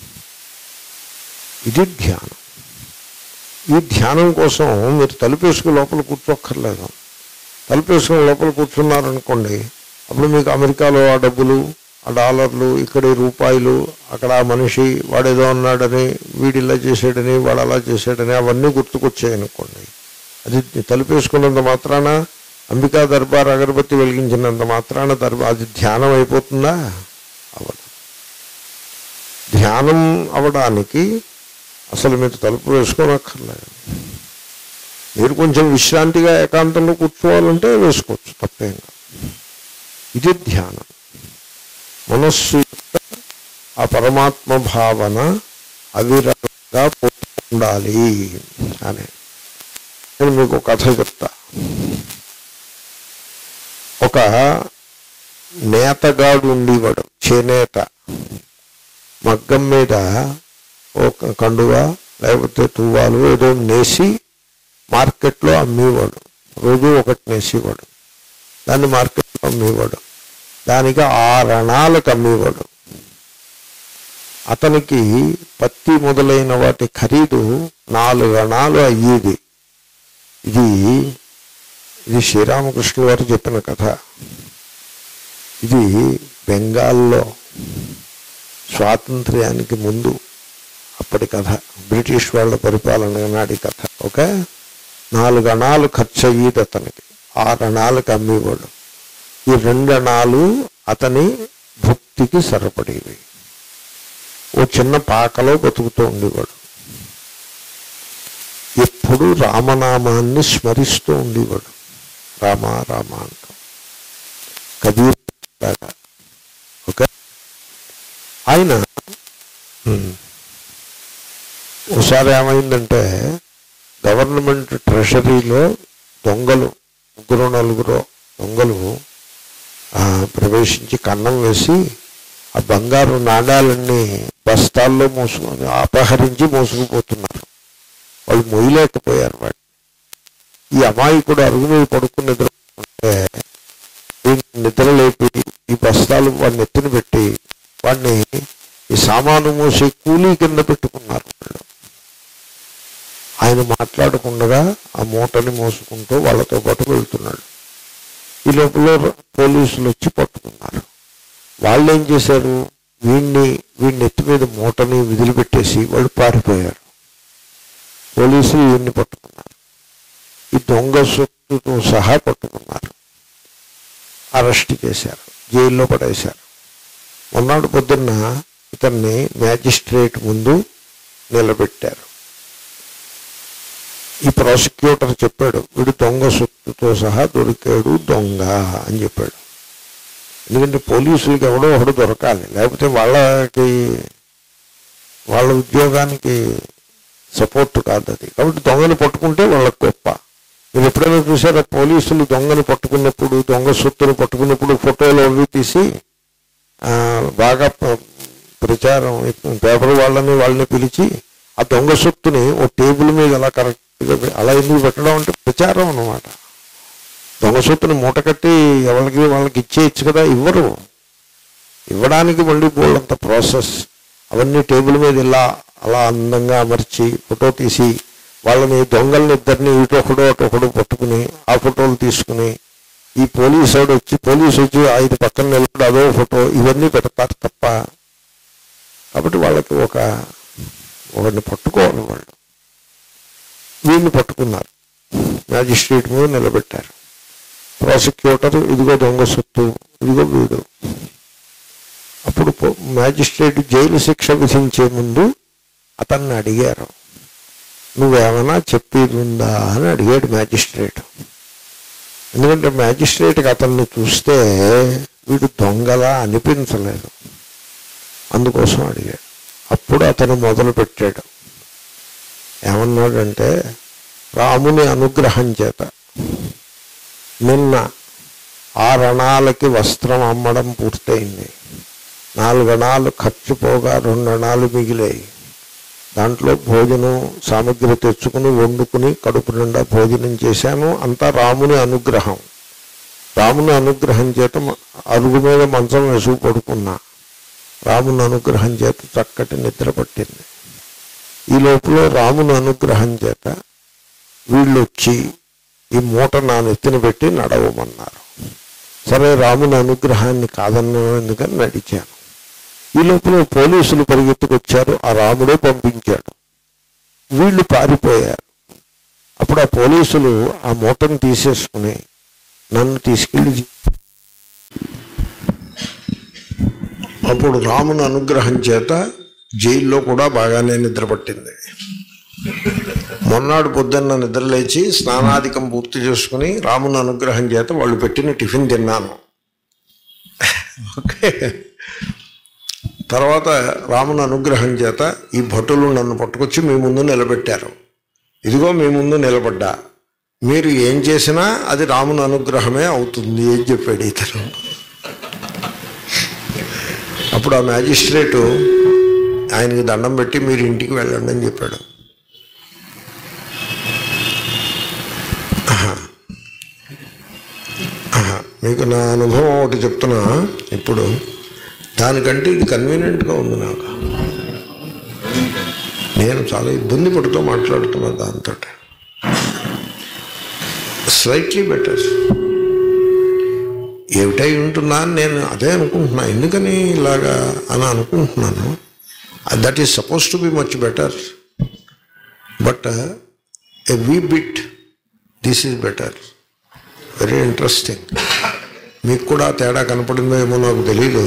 ఇది ధ్యానం ఈ ధ్యానం కోసం మీరు తలుపేసుకు లోపల కూర్చోక్కర్లేదు తలుపేసుకుని లోపల కూర్చున్నారనుకోండి అప్పుడు మీకు అమెరికాలో ఆ డబ్బులు ఆ డాలర్లు ఇక్కడ ఈ రూపాయలు అక్కడ ఆ మనిషి వాడేదో అన్నాడని వీడు ఇలా చేసాడని వాడు అలా చేసాడని అవన్నీ గుర్తుకొచ్చాయి అనుకోండి అది తలుపేసుకున్నంత మాత్రాన అంబికా దర్బార్ అగరబత్తి వెలిగించినంత మాత్రాన దర్బా అది ధ్యానం అయిపోతుందా అవదు ధ్యానం అవడానికి అసలు మీరు తలుపు వేసుకోనక్కర్లేదు మీరు కొంచెం విశ్రాంతిగా ఏకాంతంలో కూర్చోవాలంటే వేసుకోవచ్చు తప్పేం కాదు ఇది ధ్యానం మనస్సు యొక్క ఆ పరమాత్మ భావన అవిరతంగా పోతూ ఉండాలి అని నేను మీకు ఒక కథ చెప్తా ఒక నేతగాడు ఉండేవాడు చేనేత మగ్గం మీద ఒక కండువ లేకపోతే తువ్వాలు ఏదో నేసి మార్కెట్లో అమ్మేవాడు రోజు ఒకటి నేసేవాడు దాన్ని మార్కెట్లో అమ్మేవాడు దానికి ఆరణాలకు అమ్మేవాడు అతనికి పత్తి మొదలైన వాటి ఖరీదు నాలుగు అణాలు అయ్యేది ఇది ఇది శ్రీరామకృష్ణుల వారు చెప్పిన కథ ఇది బెంగాల్లో స్వాతంత్ర్యానికి ముందు అప్పటి కథ బ్రిటిష్ వాళ్ళ పరిపాలన నాటి కథ ఓకే నాలుగు అణాలు ఖర్చు అయ్యేది అతనికి ఆరు అణాలకు అమ్మేవాడు ఈ రెండు అణాలు అతని భుక్తికి సరిపడేవి ఓ చిన్న పాకలో బతుకుతూ ఉండేవాడు ఎప్పుడు రామనామాన్ని స్మరిస్తూ ఉండేవాడు రామ రామ అంటూ కబీర్ లాగా ఓకే ఆయన ఉమ్, ఒకసారి ఏమైందంటే గవర్నమెంట్ ట్రెషరీలో దొంగలు ముగ్గురు నలుగురు దొంగలు ఆ, ప్రవేశించి కన్నం వేసి ఆ బంగారు నాణాలన్నీ బస్తాల్లో మోసుకొని అపహరించి మోసుకుపోతున్నారు వాళ్ళు మొయ్యలేకపోయారు వాడిని ఈ అమాయకుడు అరుగు మీద పడుకుని నిద్రపోతుంటే వీడిని నిద్రలేపి ఈ బస్తాలు వాడిని ఎత్తున పెట్టి వాడిని ఈ సామాను మోసే కూలీ కింద పెట్టుకున్నారు వాళ్ళు ఆయన మాట్లాడకుండా ఆ మూటని మోసుకుంటూ వాళ్ళతో పాటు వెళ్తున్నాడు ఈ లోపల పోలీసులు వచ్చి పట్టుకున్నారు వాళ్ళు ఏం చేశారు వీడిని వీడిని ఎత్తి మీద మూటని విదిలిపెట్టేసి వాళ్ళు పారిపోయారు పోలీసులు వీడిని పట్టుకున్నారు ఈ దొంగ సొత్తుతో సహా పట్టుకున్నారు అరెస్ట్ చేశారు జైల్లో పడేశారు మొన్నటి పొద్దున్న ఇతన్ని మ్యాజిస్ట్రేట్ ముందు నిలబెట్టారు ఈ ప్రాసిక్యూటర్ చెప్పాడు వీడు దొంగ సొత్తుతో సహా దొరికాడు దొంగ అని చెప్పాడు ఎందుకంటే పోలీసులకి ఎవడో ఒకడు దొరకాలి లేకపోతే వాళ్ళకి వాళ్ళ ఉద్యోగానికి సపోర్ట్ కాదు అది కాబట్టి దొంగని పట్టుకుంటే వాళ్ళకి గొప్ప మీరు ఎప్పుడైనా చూసారా పోలీసులు దొంగని పట్టుకున్నప్పుడు దొంగ సొత్తుని పట్టుకున్నప్పుడు ఫోటోలు అవి తీసి ఆ, బాగా ప్ర- ప్రచారం పేపర్ వాళ్ళని వాళ్ళని పిలిచి ఆ దొంగ సొత్తుని ఓ టేబుల్ మీద అలా కరెక్ట్గా పె- అలా ఎందుకు పెట్టడం అంటే ప్రచారం అన్నమాట దొంగ సొత్తుని మూట కట్టి ఎవరికి వాళ్ళకి ఇచ్చేయచ్చు కదా ఇవ్వరు ఇవ్వడానికి మళ్ళీ బోల్డంత ప్రాసెస్ అవన్నీ టేబుల్ మీద ఇలా అలా అందంగా అమర్చి ఫోటో తీసి వాళ్ళని దొంగల్ని ఇద్దరిని ఇటొకడు అటొకడు పట్టుకుని ఆ ఫోటోలు తీసుకుని ఈ పోలీసు వాడు వచ్చి పోలీసు వచ్చి ఆయన పక్కన నిలబడి అదో ఫోటో ఇవన్నీ పెడతారు తప్ప కాబట్టి వాళ్ళకి ఒక ఒకరిని పట్టుకోవాలి వాళ్ళు వీడిని పట్టుకున్నారు మ్యాజిస్ట్రేట్ మీద నిలబెట్టారు ప్రాసిక్యూటర్ ఇదిగో దొంగ సొత్తు ఇదిగో వీడు అప్పుడు పో- మ్యాజిస్ట్రేట్ జైలు శిక్ష విధించే ముందు అతన్ని అడిగారు నువ్వేమైనా చెప్పేది ఉందా అని అడిగాడు మ్యాజిస్ట్రేట్ ఎందుకంటే మ్యాజిస్ట్రేట్కి అతన్ని చూస్తే వీడు దొంగలా అనిపించలేదు అందుకోసం అడిగాడు అప్పుడు అతను మొదలు పెట్టాడు ఏమన్నాడంటే రాముని అనుగ్రహం చేత నిన్న ఆ రణాలకి వస్త్రం అమ్మడం పూర్తయింది నాలుగు అణాలు ఖర్చు పోగా రెండు అణాలు మిగిలాయి దాంట్లో భోజనం సామగ్రి తెచ్చుకుని వండుకుని కడుపు నిండా భోజనం చేశాను అంతా రాముని అనుగ్రహం రాముని అనుగ్రహం చేత మ- అరుగు మీద మంచం వేసుకు పడుకున్నా రాముని అనుగ్రహం చేత చక్కటి నిద్ర పట్టింది ఈ లోపల రాముని అనుగ్రహం చేత వీళ్ళు వచ్చి ఈ మూట నా నెత్తిన పెట్టి నడవమన్నారు సరే రాముని అనుగ్రహాన్ని కాదన్నా ఎందుకని నడిచాను ఈ లోపల పోలీసులు పరిగెత్తుకొచ్చారు ఆ రాముడే పంపించాడు వీళ్ళు పారిపోయారు అప్పుడు ఆ పోలీసులు ఆ మూటను తీసేసుకుని నన్ను తీసుకెళ్ళి అప్పుడు రాముని అనుగ్రహం చేత జైల్లో కూడా బాగానే నిద్ర పట్టింది మొన్నాడు పొద్దున్న నిద్రలేచి స్నానాధికం పూర్తి చేసుకుని రాముని అనుగ్రహం చేత వాళ్ళు పెట్టిన టిఫిన్ తిన్నాను ఓకే తర్వాత రాముని అనుగ్రహం చేత ఈ భటులు నన్ను పట్టుకొచ్చి మీ ముందు నిలబెట్టారు ఇదిగో మీ ముందు నిలబడ్డా మీరు ఏం చేసినా అది రాముని అనుగ్రహమే అవుతుంది అని చెప్పాడు ఇతను అప్పుడు ఆ మ్యాజిస్ట్రేటు ఆయనకి దండం పెట్టి మీరు ఇంటికి వెళ్ళండి అని చెప్పాడు ఆహా. ఆహా. మీకు నా అనుభవం ఒకటి చెప్తున్నా ఇప్పుడు దానికంటే ఇది కన్వీనియంట్గా ఉంది నాకు నేను చాలా ఇబ్బంది పడుతూ మాట్లాడుతున్నా దాంతో స్లైట్లీ బెటర్ ఏమిటై ఉంటుందా అని నేను అదే అనుకుంటున్నా ఎందుకని ఇలాగా అని అనుకుంటున్నాను that is suppose to be much better but a wee bit this is better very interesting మీకు కూడా తేడా కనపడిందో ఏమో నాకు తెలీదు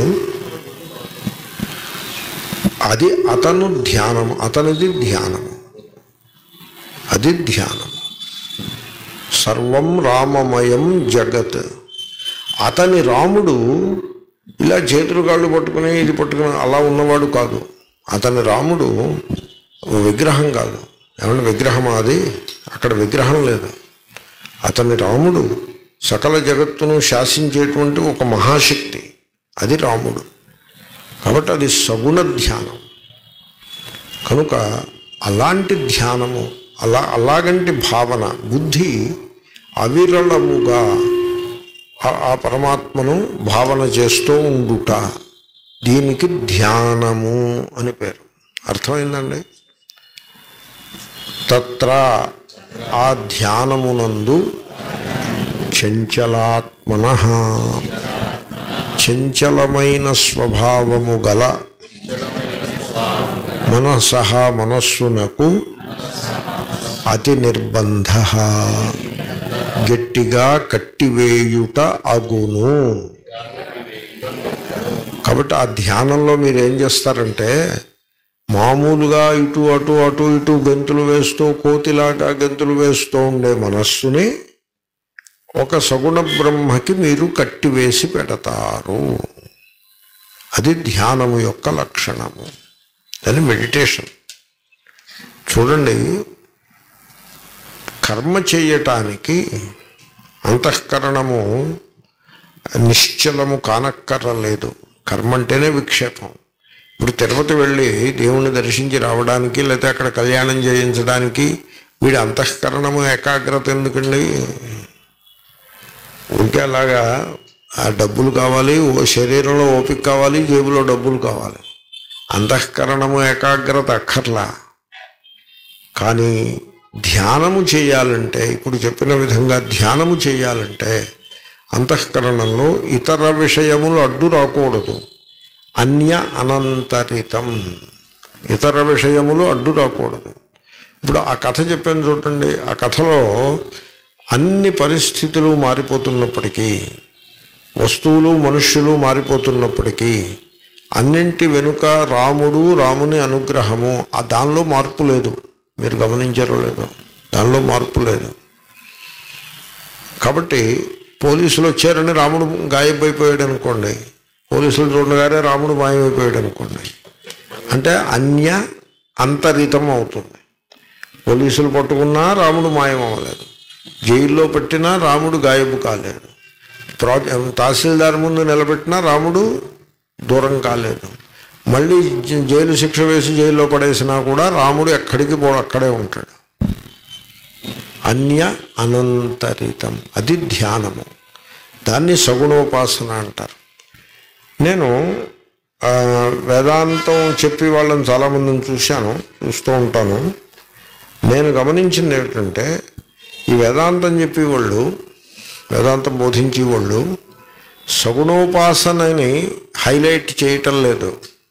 అది అతను ధ్యానము అతనిది ధ్యానము అది ధ్యానము సర్వం రామమయం జగత్ అతని రాముడు ఇలా చేతులు కాళ్ళు పట్టుకుని ఇది పట్టుకుని అలా ఉన్నవాడు కాదు అతని రాముడు విగ్రహం కాదు ఏమన్నా విగ్రహం అది అక్కడ విగ్రహం లేదు అతని రాముడు సకల జగత్తును శాసించేటువంటి ఒక మహాశక్తి అది రాముడు కాబట్టి అది సగుణ ధ్యానం కనుక అలాంటి ధ్యానము అలా అలాగంటి భావన బుద్ధి అవిరళముగా ఆ- ఆ పరమాత్మను భావన చేస్తూ ఉండుట దీనికి ధ్యానము అని పేరు అర్థమైందండి తత్ర ఆ ధ్యానమునందు చంచలాత్మన చంచలమైన స్వభావము గల మనసహ మనస్సునకు అతి నిర్బంధ గట్టిగా కట్టివేయుట అగును కాబట్టి ఆ ధ్యానంలో మీరు ఏం చేస్తారంటే మామూలుగా ఇటు అటు అటు ఇటు గెంతులు వేస్తూ కోతిలాగా గెంతులు వేస్తూ ఉండే మనస్సుని ఒక సగుణ బ్రహ్మకి మీరు కట్టివేసి పెడతారు అది ధ్యానము యొక్క లక్షణము దాని మెడిటేషన్ చూడండి కర్మ చేయటానికి అంతఃకరణము నిశ్చలము కానక్కర్లేదు కర్మ అంటేనే విక్షేపం ఇప్పుడు తిరుపతి వెళ్ళి దేవుణ్ణి దర్శించి రావడానికి లేకపోతే అక్కడ కళ్యాణం చేయించడానికి వీడి అంతఃకరణము ఏకాగ్రత ఎందుకండి ఊరికే అలాగా ఆ డబ్బులు కావాలి ఓ శరీరంలో ఓపిక కావాలి జేబులో డబ్బులు కావాలి అంతఃకరణము ఏకాగ్రత అక్కర్లా కానీ ధ్యానము చేయాలంటే ఇప్పుడు చెప్పిన విధంగా ధ్యానము చేయాలంటే అంతఃకరణంలో ఇతర విషయములు అడ్డు రాకూడదు అన్య అనంతరితం ఇతర విషయములు అడ్డు రాకూడదు ఇప్పుడు ఆ కథ చెప్పాను చూడండి ఆ కథలో అన్ని పరిస్థితులు మారిపోతున్నప్పటికీ వస్తువులు మనుష్యులు మారిపోతున్నప్పటికీ అన్నింటి వెనుక రాముడు రాముని అనుగ్రహము ఆ దానిలో మార్పు లేదు మీరు గమనించారో లేదో దానిలో మార్పు లేదు కాబట్టి పోలీసులు వచ్చారని రాముడు గాయమైపోయాడు అనుకోండి పోలీసులు చూడగానే రాముడు మాయమైపోయాడు అనుకోండి అంటే అన్య అంతరితం అవుతుంది పోలీసులు పట్టుకున్నా రాముడు మాయం అవ్వలేదు జైల్లో పెట్టినా రాముడు గాయబు కాలేదు ప్రా తహసీల్దార్ ముందు నిలబెట్టినా రాముడు దూరం కాలేదు మళ్ళీ జ- జైలు శిక్ష వేసి జైల్లో పడేసినా కూడా రాముడు ఎక్కడికి పో అక్కడే ఉంటాడు అన్య అనంతరితం అది ధ్యానము దాన్ని సగుణోపాసన అంటారు నేను ఆ, వేదాంతం చెప్పి వాళ్ళని చాలామందిని చూశాను చూస్తూ ఉంటాను నేను గమనించింది ఏమిటంటే ఈ వేదాంతం చెప్పేవాళ్ళు వేదాంతం బోధించేవాళ్ళు సగుణోపాసనని హైలైట్ చేయటం లేదు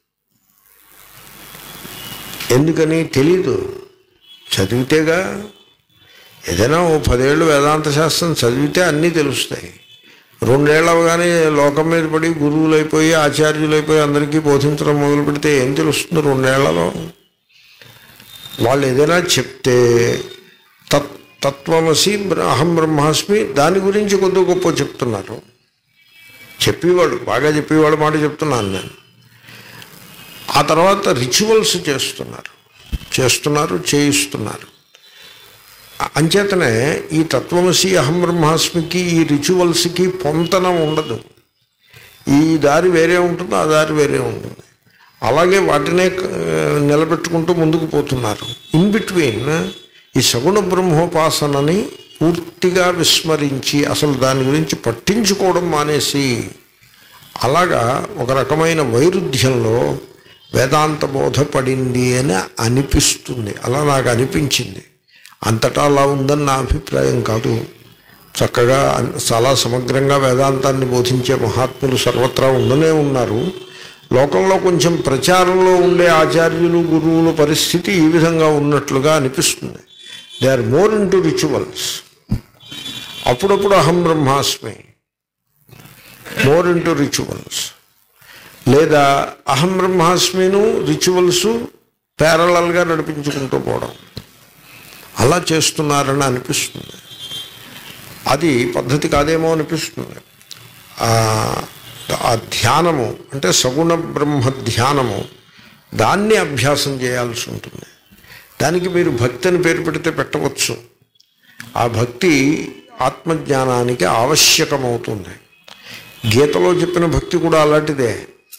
ఎందుకని తెలీదు చదివితేగా ఏదైనా ఓ పదేళ్ళు వేదాంత శాస్త్రం చదివితే అన్నీ తెలుస్తాయి రెండేళ్ళు అవగానే లోకం మీద పడి గురువులైపోయి ఆచార్యులైపోయి అందరికీ బోధించడం మొదలు పెడితే ఏం తెలుస్తుంది రెండేళ్లలో వాళ్ళు ఏదైనా చెప్తే తత్ తత్వమసి బ్ర- అహం బ్రహ్మాస్మి దాని గురించి కొద్ది గొప్ప చెప్తున్నారు చెప్పేవాడు బాగా చెప్పేవాడు మాట చెప్తున్నాను నేను ఆ తర్వాత రిచువల్స్ చేస్తున్నారు చేస్తున్నారు చేయిస్తున్నారు అ- అంచేతనే ఈ తత్వమసి అహం బ్రహ్మాస్మికి ఈ రిచువల్స్కి పొంతన ఉండదు ఈ దారి వేరే ఉంటుంది ఆ దారి వేరే ఉంటుంది అలాగే వాటినే ఆ, నిలబెట్టుకుంటూ ముందుకు పోతున్నారు ఇన్ బిట్వీన్ ఈ సగుణ బ్రహ్మోపాసనని పూర్తిగా విస్మరించి అసలు దాని గురించి పట్టించుకోవడం మానేసి అలాగా ఒక రకమైన వైరుధ్యంలో వేదాంత బోధ పడింది అని అనిపిస్తుంది అలా నాకు అనిపించింది అంతటా అలా ఉందని నా అభిప్రాయం కాదు చక్కగా అన్- చాలా సమగ్రంగా వేదాంతాన్ని బోధించే మహాత్ములు సర్వత్రా ఉండనే ఉన్నారు లోకంలో కొంచెం ప్రచారంలో ఉండే ఆచార్యులు గురువుల పరిస్థితి ఈ విధంగా ఉన్నట్లుగా అనిపిస్తుంది they are more into rituals అప్పుడప్పుడు అహం బ్రహ్మాస్మి మోర్ ఇన్ టు రిచువల్స్ లేదా అహం బ్రహ్మాస్మిను రిచువల్స్ ప్యారలల్గా నడిపించుకుంటూ పోవడం అలా చేస్తున్నారని అనిపిస్తుంది అది పద్ధతి కాదేమో అనిపిస్తుంది ఆ- ఆ ధ్యానము అంటే సగుణ బ్రహ్మ ధ్యానము దాన్ని అభ్యాసం చేయాల్సి ఉంటుంది దానికి మీరు భక్తి అని పేరు పెడితే పెట్టవచ్చు ఆ భక్తి ఆత్మజ్ఞానానికి ఆవశ్యకమవుతుంది గీతలో చెప్పిన భక్తి కూడా అలాంటిదే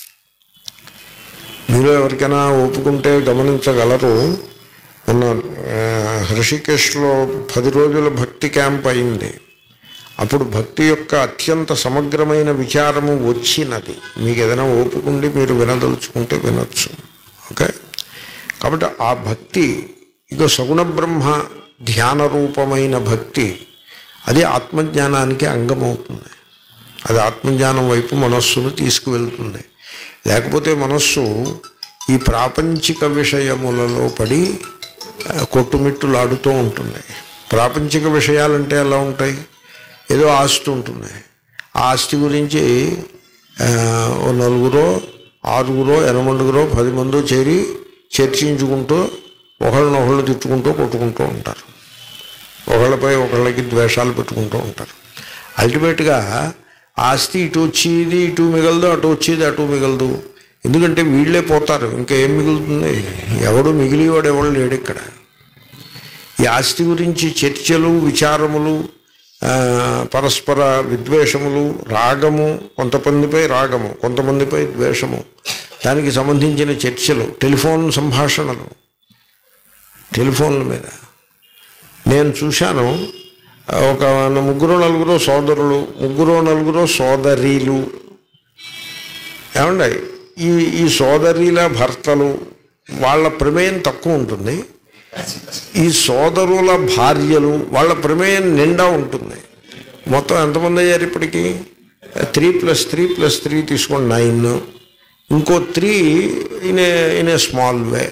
మీలో ఎవరికైనా ఒప్పుకుంటే గమనించగలరు మొన్న ఆ, హృషికేశ్లో పది రోజుల భక్తి క్యాంప్ అయింది అప్పుడు భక్తి యొక్క అత్యంత సమగ్రమైన విచారము వచ్చినది మీకు ఏదైనా ఓపుకుండి మీరు వినదలుచుకుంటే వినొచ్చు ఓకే కాబట్టి ఆ భక్తి ఇక సగుణ బ్రహ్మ ధ్యాన రూపమైన భక్తి అది ఆత్మజ్ఞానానికి అంగమవుతుంది అది ఆత్మజ్ఞానం వైపు మనస్సును తీసుకువెళ్తుంది లేకపోతే మనస్సు ఈ ప్రాపంచిక విషయములలో పడి ఆ, కొట్టుమిట్టులాడుతూ ఉంటుంది ప్రాపంచిక విషయాలంటే ఎలా ఉంటాయి ఏదో ఆస్తి ఉంటుంది ఆ ఆస్తి గురించి ఆ, ఓ నలుగురో ఆరుగురో ఎనమండుగురో పది మందో చేరి చర్చించుకుంటూ ఒకళ్ళనొకళ్ళు తిట్టుకుంటూ కొట్టుకుంటూ ఉంటారు ఒకళ్ళపై ఒకళ్ళకి ద్వేషాలు పెట్టుకుంటూ ఉంటారు అల్టిమేట్గా ఆస్తి ఇటు వచ్చేది ఇటు మిగలదు అటు వచ్చేది అటు మిగలదు ఎందుకంటే వీళ్ళే పోతారు ఇంకా ఏం మిగులుతుంది ఎవడు మిగిలివాడు ఎవడు లేడు ఇక్కడ ఈ ఆస్తి గురించి చర్చలు విచారములు ఆ, పరస్పర విద్వేషములు రాగము కొంతమందిపై రాగము కొంతమందిపై ద్వేషము దానికి సంబంధించిన చర్చలు టెలిఫోన్ సంభాషణలు టెలిఫోన్ల మీద నేను చూశాను ఒక ముగ్గురు నలుగురు సోదరులు ముగ్గురు నలుగురు సోదరీలు ఏమండి ఈ ఈ సోదరీల భర్తలు వాళ్ళ ప్రమేయం తక్కువ ఉంటుంది ఈ సోదరుల భార్యలు వాళ్ళ ప్రమేయం నిండా ఉంటుంది మొత్తం ఎంతమంది అయ్యారు ఇప్పటికీ three plus three plus three తీసుకోండి నైన్ ఇంకో three in a in a small way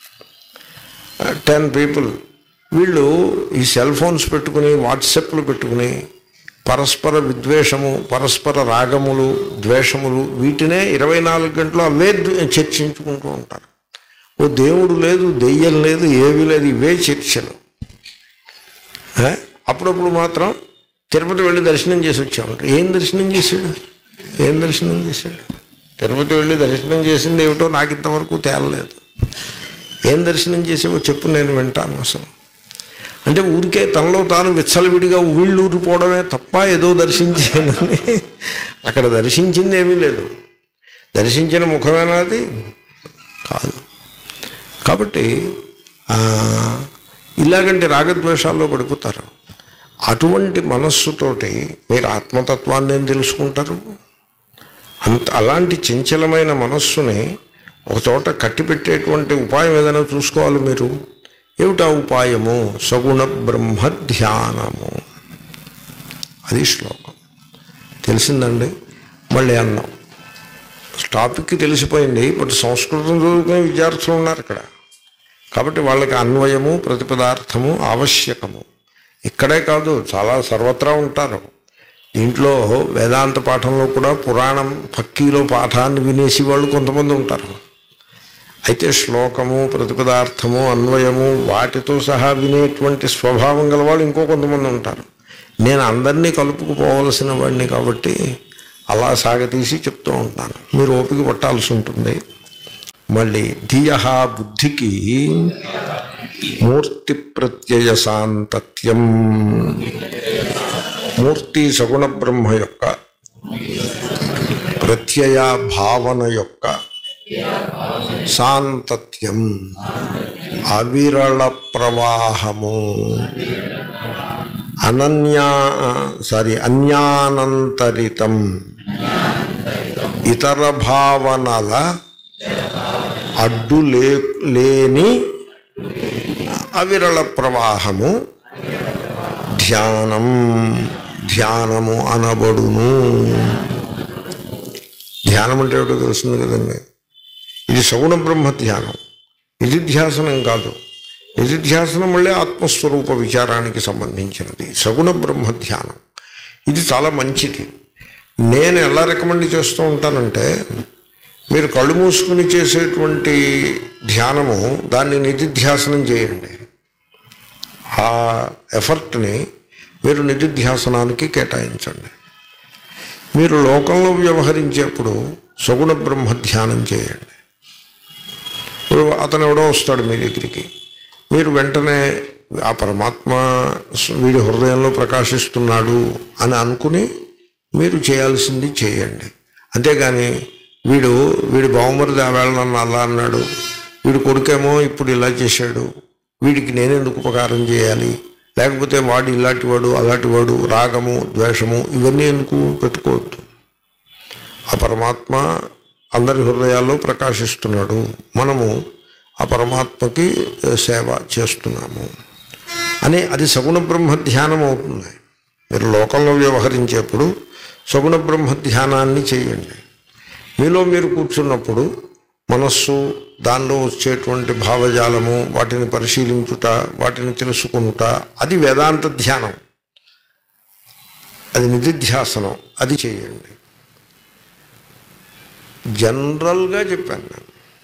ten people వీళ్ళు ఈ సెల్ ఫోన్స్ పెట్టుకుని వాట్సాప్లు పెట్టుకుని పరస్పర విద్వేషము పరస్పర రాగములు ద్వేషములు వీటినే ఇరవై నాలుగు గంటలు అవే ద్వే- చర్చించుకుంటూ ఉంటారు ఓ దేవుడు లేదు దెయ్యం లేదు ఏమీ లేదు ఇవే చర్చలు ఏ? అప్పుడప్పుడు మాత్రం తిరుపతి వెళ్ళి దర్శనం చేసి వచ్చామంట ఏం దర్శనం చేశాడు ఏం దర్శనం చేశాడు తిరుపతి వెళ్ళి దర్శనం చేసింది ఏమిటో నాకు ఇంతవరకు తేలలేదు ఏం దర్శనం చేసావో చెప్పు నేను వింటాను అసలు అంటే ఊరికే తనలో తాను విచ్చలవిడిగా ఊళ్ళు ఊరిపోవడమే తప్ప ఏదో దర్శించానని అక్కడ దర్శించింది ఏమీ లేదు దర్శించిన ముఖమేనా అది కాదు కాబట్టి ఆ, ఇలాగంటి రాగద్వేషాల్లో పడిపోతారు అటువంటి మనస్సుతోటి మీరు ఆత్మతత్వాన్ని ఏం తెలుసుకుంటారు అంత అలాంటి చంచలమైన మనస్సుని ఒక చోట కట్టిపెట్టేటువంటి ఉపాయం ఏదైనా చూసుకోవాలి మీరు ఏమిటా ఉపాయము సగుణ బ్రహ్మ ధ్యానము అది శ్లోకం తెలిసిందండి మళ్ళీ అన్నాం టాపిక్ తెలిసిపోయింది బట్ సంస్కృతం చదువుకునే విద్యార్థులు ఉన్నారు ఇక్కడ కాబట్టి వాళ్ళకి అన్వయము ప్రతిపదార్థము ఆవశ్యకము ఇక్కడే కాదు చాలా సర్వత్రా ఉంటారు దీంట్లో వేదాంత పాఠంలో కూడా పురాణం పక్కీలో పాఠాన్ని వినేసి వాళ్ళు కొంతమంది ఉంటారు అయితే శ్లోకము ప్రతిపదార్థము అన్వయము వాటితో సహా వినేటువంటి స్వభావం గల వాళ్ళు ఇంకో కొంతమంది ఉంటారు నేను అందరినీ కలుపుకుపోవలసిన వాడిని కాబట్టి అలా సాగతీసి చెప్తూ ఉంటాను మీరు ఓపిక పట్టాల్సి ఉంటుంది మళ్ళీ ధియ బుద్ధికి మూర్తి ప్రత్యయ సాంతత్యం మూర్తి సగుణ బ్రహ్మ యొక్క ప్రత్యయ భావన యొక్క సాంతత్యం అవిరళ ప్రవాహము అనన్యా సారీ అన్యానంతరితం ఇతర భావనల అడ్డు లే లేని అవిరళ ప్రవాహము ధ్యానం ధ్యానము అనబడును ధ్యానం అంటే ఏమిటో తెలుస్తుంది కదండి ఇది సగుణ బ్రహ్మ ధ్యానం నిధిధ్యాసనం కాదు నిధిధ్యాసనం మళ్ళీ ఆత్మస్వరూప విచారానికి సంబంధించినది సగుణ బ్రహ్మ ధ్యానం ఇది చాలా మంచిది నేను ఎలా రికమెండ్ చేస్తూ ఉంటానంటే మీరు కళ్ళు మూసుకుని చేసేటువంటి ధ్యానము దాన్ని నిధిధ్యాసనం చేయండి ఆ ఎఫర్ట్ని మీరు నిధిధ్యాసనానికి కేటాయించండి మీరు లోకంలో వ్యవహరించేప్పుడు సగుణ బ్రహ్మ ధ్యానం చేయండి ఇప్పుడు అతను ఎవడో వస్తాడు మీ దగ్గరికి మీరు వెంటనే ఆ పరమాత్మ వీడి హృదయంలో ప్రకాశిస్తున్నాడు అని అనుకుని మీరు చేయాల్సింది చేయండి అంతేగాని వీడు వీడి బావమరిది ఆ వేళ నన్ను అలా అన్నాడు వీడి కొడుకేమో ఇప్పుడు ఇలా చేశాడు వీడికి నేనెందుకు ఉపకారం చేయాలి లేకపోతే వాడు ఇలాంటి వాడు అలాంటి వాడు రాగము ద్వేషము ఇవన్నీ ఎందుకు పెట్టుకోవద్దు ఆ పరమాత్మ అందరి హృదయాల్లో ప్రకాశిస్తున్నాడు మనము ఆ పరమాత్మకి సేవ చేస్తున్నాము అని అది సగుణ బ్రహ్మ ధ్యానం అవుతుంది మీరు లోకంలో వ్యవహరించేప్పుడు సగుణ బ్రహ్మ ధ్యానాన్ని చేయండి మీలో మీరు కూర్చున్నప్పుడు మనస్సు దానిలో వచ్చేటువంటి భావజాలము వాటిని పరిశీలించుట వాటిని తెలుసుకునుట అది వేదాంత ధ్యానం అది నిధిధ్యాసనం అది చేయండి జనరల్గా చెప్పాను నేను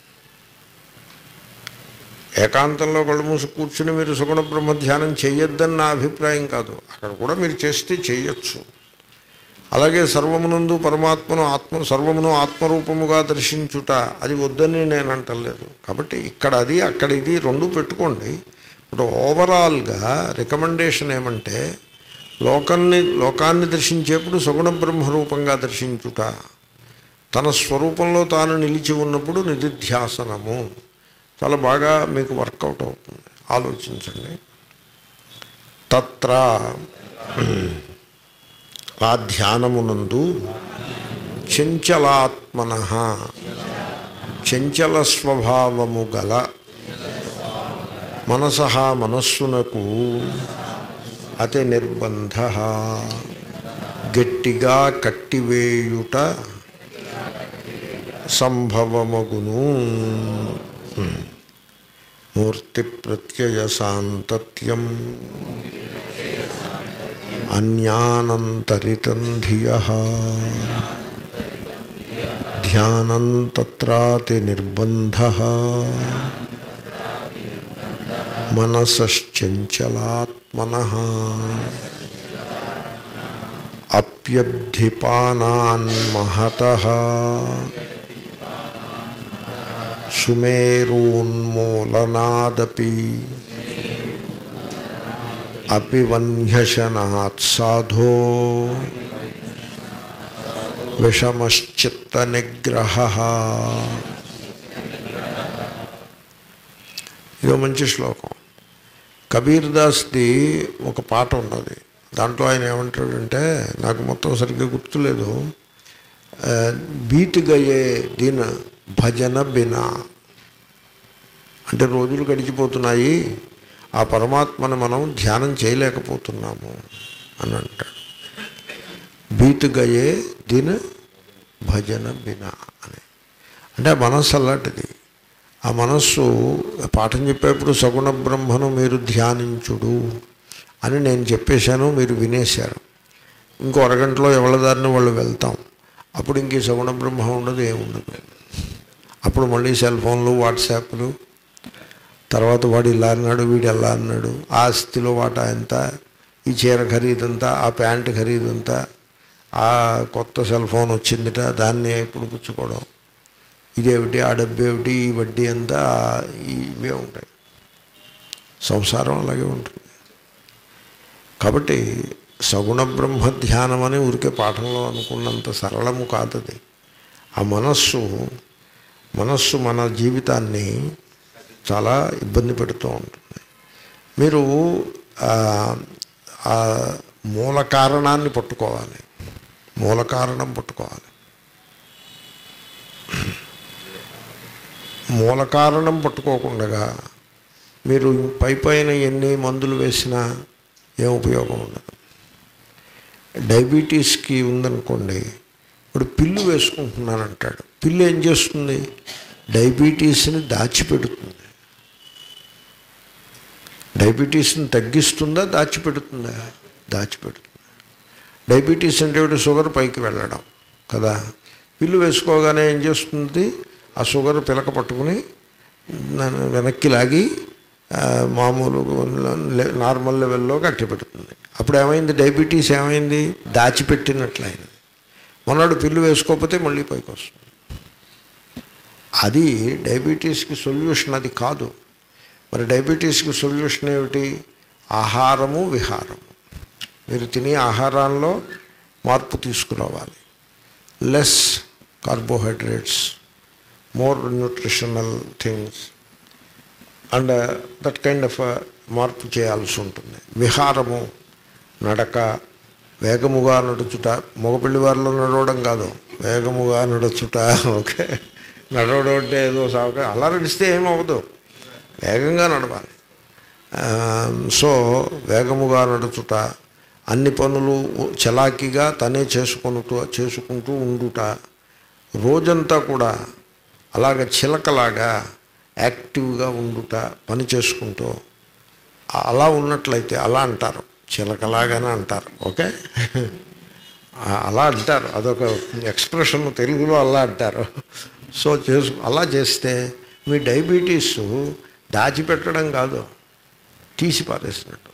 ఏకాంతంలో కళ్ళు మూసి కూర్చుని మీరు సుగుణ బ్రహ్మ ధ్యానం చేయొద్దని నా అభిప్రాయం కాదు అక్కడ కూడా మీరు చేస్తే చేయొచ్చు అలాగే సర్వమునందు పరమాత్మను ఆత్మ సర్వమును ఆత్మరూపముగా దర్శించుట అది వద్దని నేను అంటలేదు కాబట్టి ఇక్కడ అది అక్కడ ఇది రెండు పెట్టుకోండి ఇప్పుడు ఓవరాల్గా రికమెండేషన్ ఏమంటే లోకాన్ని లోకాన్ని దర్శించేప్పుడు సగుణ బ్రహ్మరూపంగా దర్శించుట తన స్వరూపంలో తాను నిలిచి ఉన్నప్పుడు నిధిధ్యాసనము చాలా బాగా మీకు వర్కౌట్ అవుతుంది ఆలోచించండి తత్ర ఆ ధ్యానమునందు చంచలాత్మన చంచల స్వభావము గల మనస మనస్సునకు అతి నిర్బంధ గట్టిగా కట్టివేయుట సంభవమగును మూర్తి ప్రత్యయ సాంతత్యం అన్యానంతరితం ధియ ధ్యానం తత్రాతి నిర్బంధ మనసశ్చంచలాత్మన అప్యబ్ధిపానాన్ మహత సుమేరూన్మూలనాదపి అపి వన్యశనాత్ సాధో విషమశ్చిత్త నిగ్రహ ఇదో మంచి శ్లోకం కబీర్ దాస్ది ఒక పాట ఉన్నది దాంట్లో ఆయన ఏమంటాడంటే నాకు మొత్తం సరిగ్గా గుర్తులేదు ఆ, బీట్ గయే దిన భజన బినా అంటే రోజులు గడిచిపోతున్నాయి ఆ పరమాత్మను మనం ధ్యానం చేయలేకపోతున్నాము అని అంటాడు బీత్ గయే దిన్ భజన బినా అని అంటే ఆ మనస్సు అలాంటిది ఆ మనస్సు పాఠం చెప్పేప్పుడు సగుణ బ్రహ్మను మీరు ధ్యానించుడు అని నేను చెప్పేశాను మీరు వినేశారు ఇంకో అరగంటలో ఎవరి దారిని వాళ్ళు వెళ్తాం అప్పుడు ఇంక ఈ సగుణ బ్రహ్మ ఉండదు ఏముండదు అప్పుడు మళ్ళీ సెల్ ఫోన్లు వాట్సాప్లు తర్వాత వాడు ఇలా అన్నాడు వీడు ఎలా అన్నాడు ఆ ఆస్తిలో వాటా ఎంత ఈ చీర ఖరీదంతా ఆ ప్యాంటు ఖరీదంతా ఆ కొత్త సెల్ ఫోన్ వచ్చిందిట దాన్ని ఎప్పుడు పుచ్చుకోవడం ఇదేమిటి ఆ డబ్బు ఏమిటి ఈ వడ్డీ అంతా ఇవే ఉంటాయి సంసారం అలాగే ఉంటుంది కాబట్టి సగుణ బ్రహ్మ ధ్యానం అని ఊరికే పాఠంలో అనుకున్నంత సరళము కాదది ఆ మనస్సు మనస్సు మన జీవితాన్ని చాలా ఇబ్బంది పెడుతూ ఉంటుంది మీరు ఆ, ఆ మూల కారణాన్ని పట్టుకోవాలి మూల కారణం పట్టుకోవాలి మూల కారణం పట్టుకోకుండా మీరు పై పైన ఎన్ని మందులు వేసినా ఏం ఉపయోగం ఉండదు డయాబెటీస్కి ఉందనుకోండి ఇప్పుడు పిల్లు వేసుకుంటున్నానంటాడు పిల్లు ఏం చేస్తుంది డయాబెటీస్ని దాచిపెడుతుంది డయాబెటీస్ని తగ్గిస్తుందా దాచిపెడుతుందా దాచిపెడుతుంది డయాబెటీస్ అంటే ఏమిటి? షుగర్ పైకి వెళ్ళడం కదా పిల్లు వేసుకోగానే ఏం చేస్తుంది ఆ షుగర్ పిలక పట్టుకుని నన్ను వెనక్కి లాగి ఆ, మామూలు లె- నార్మల్ లెవెల్లో కట్టి పెడుతుంది అప్పుడు ఏమైంది డయాబెటీస్ ఏమైంది దాచిపెట్టినట్లయింది మొన్నడు పిల్లు వేసుకోకపోతే మళ్ళీ పైకి వస్తుంది అది డయాబెటీస్కి సొల్యూషన్ అది కాదు మరి డయాబెటీస్కి సొల్యూషన్ ఏమిటి ఆహారము విహారము మీరు తినే ఆహారాల్లో మార్పు తీసుకురావాలి less carbohydrates more nutritional things and that kind of మార్పు చేయాల్సి ఉంటుంది విహారము నడక వేగముగా నడుచుట మగపిల్లి వారిలో నడవడం కాదు వేగముగా నడుచుట ఓకే నడవడం అంటే ఏదో సాగు అలా నడిస్తే ఏమవ్వదు వేగంగా నడవాలి ఆ, సో వేగముగా నడుచుట అన్ని పనులు చలాకీగా తనే చేసుకుంటూ చేసుకుంటూ ఉండుట రోజంతా కూడా అలాగ చిలకలాగా యాక్టివ్గా ఉండుట పని చేసుకుంటూ అలా ఉన్నట్లయితే అలా అంటారు చిలకలాగానే అంటారు ఓకే ఆ- అలా అంటారు అదొక ఎక్స్ప్రెషన్ తెలుగులో అలా అంటారు సో చేసు అలా చేస్తే మీ డయాబెటీస్ దాచిపెట్టడం కాదు తీసి పారేసినట్టు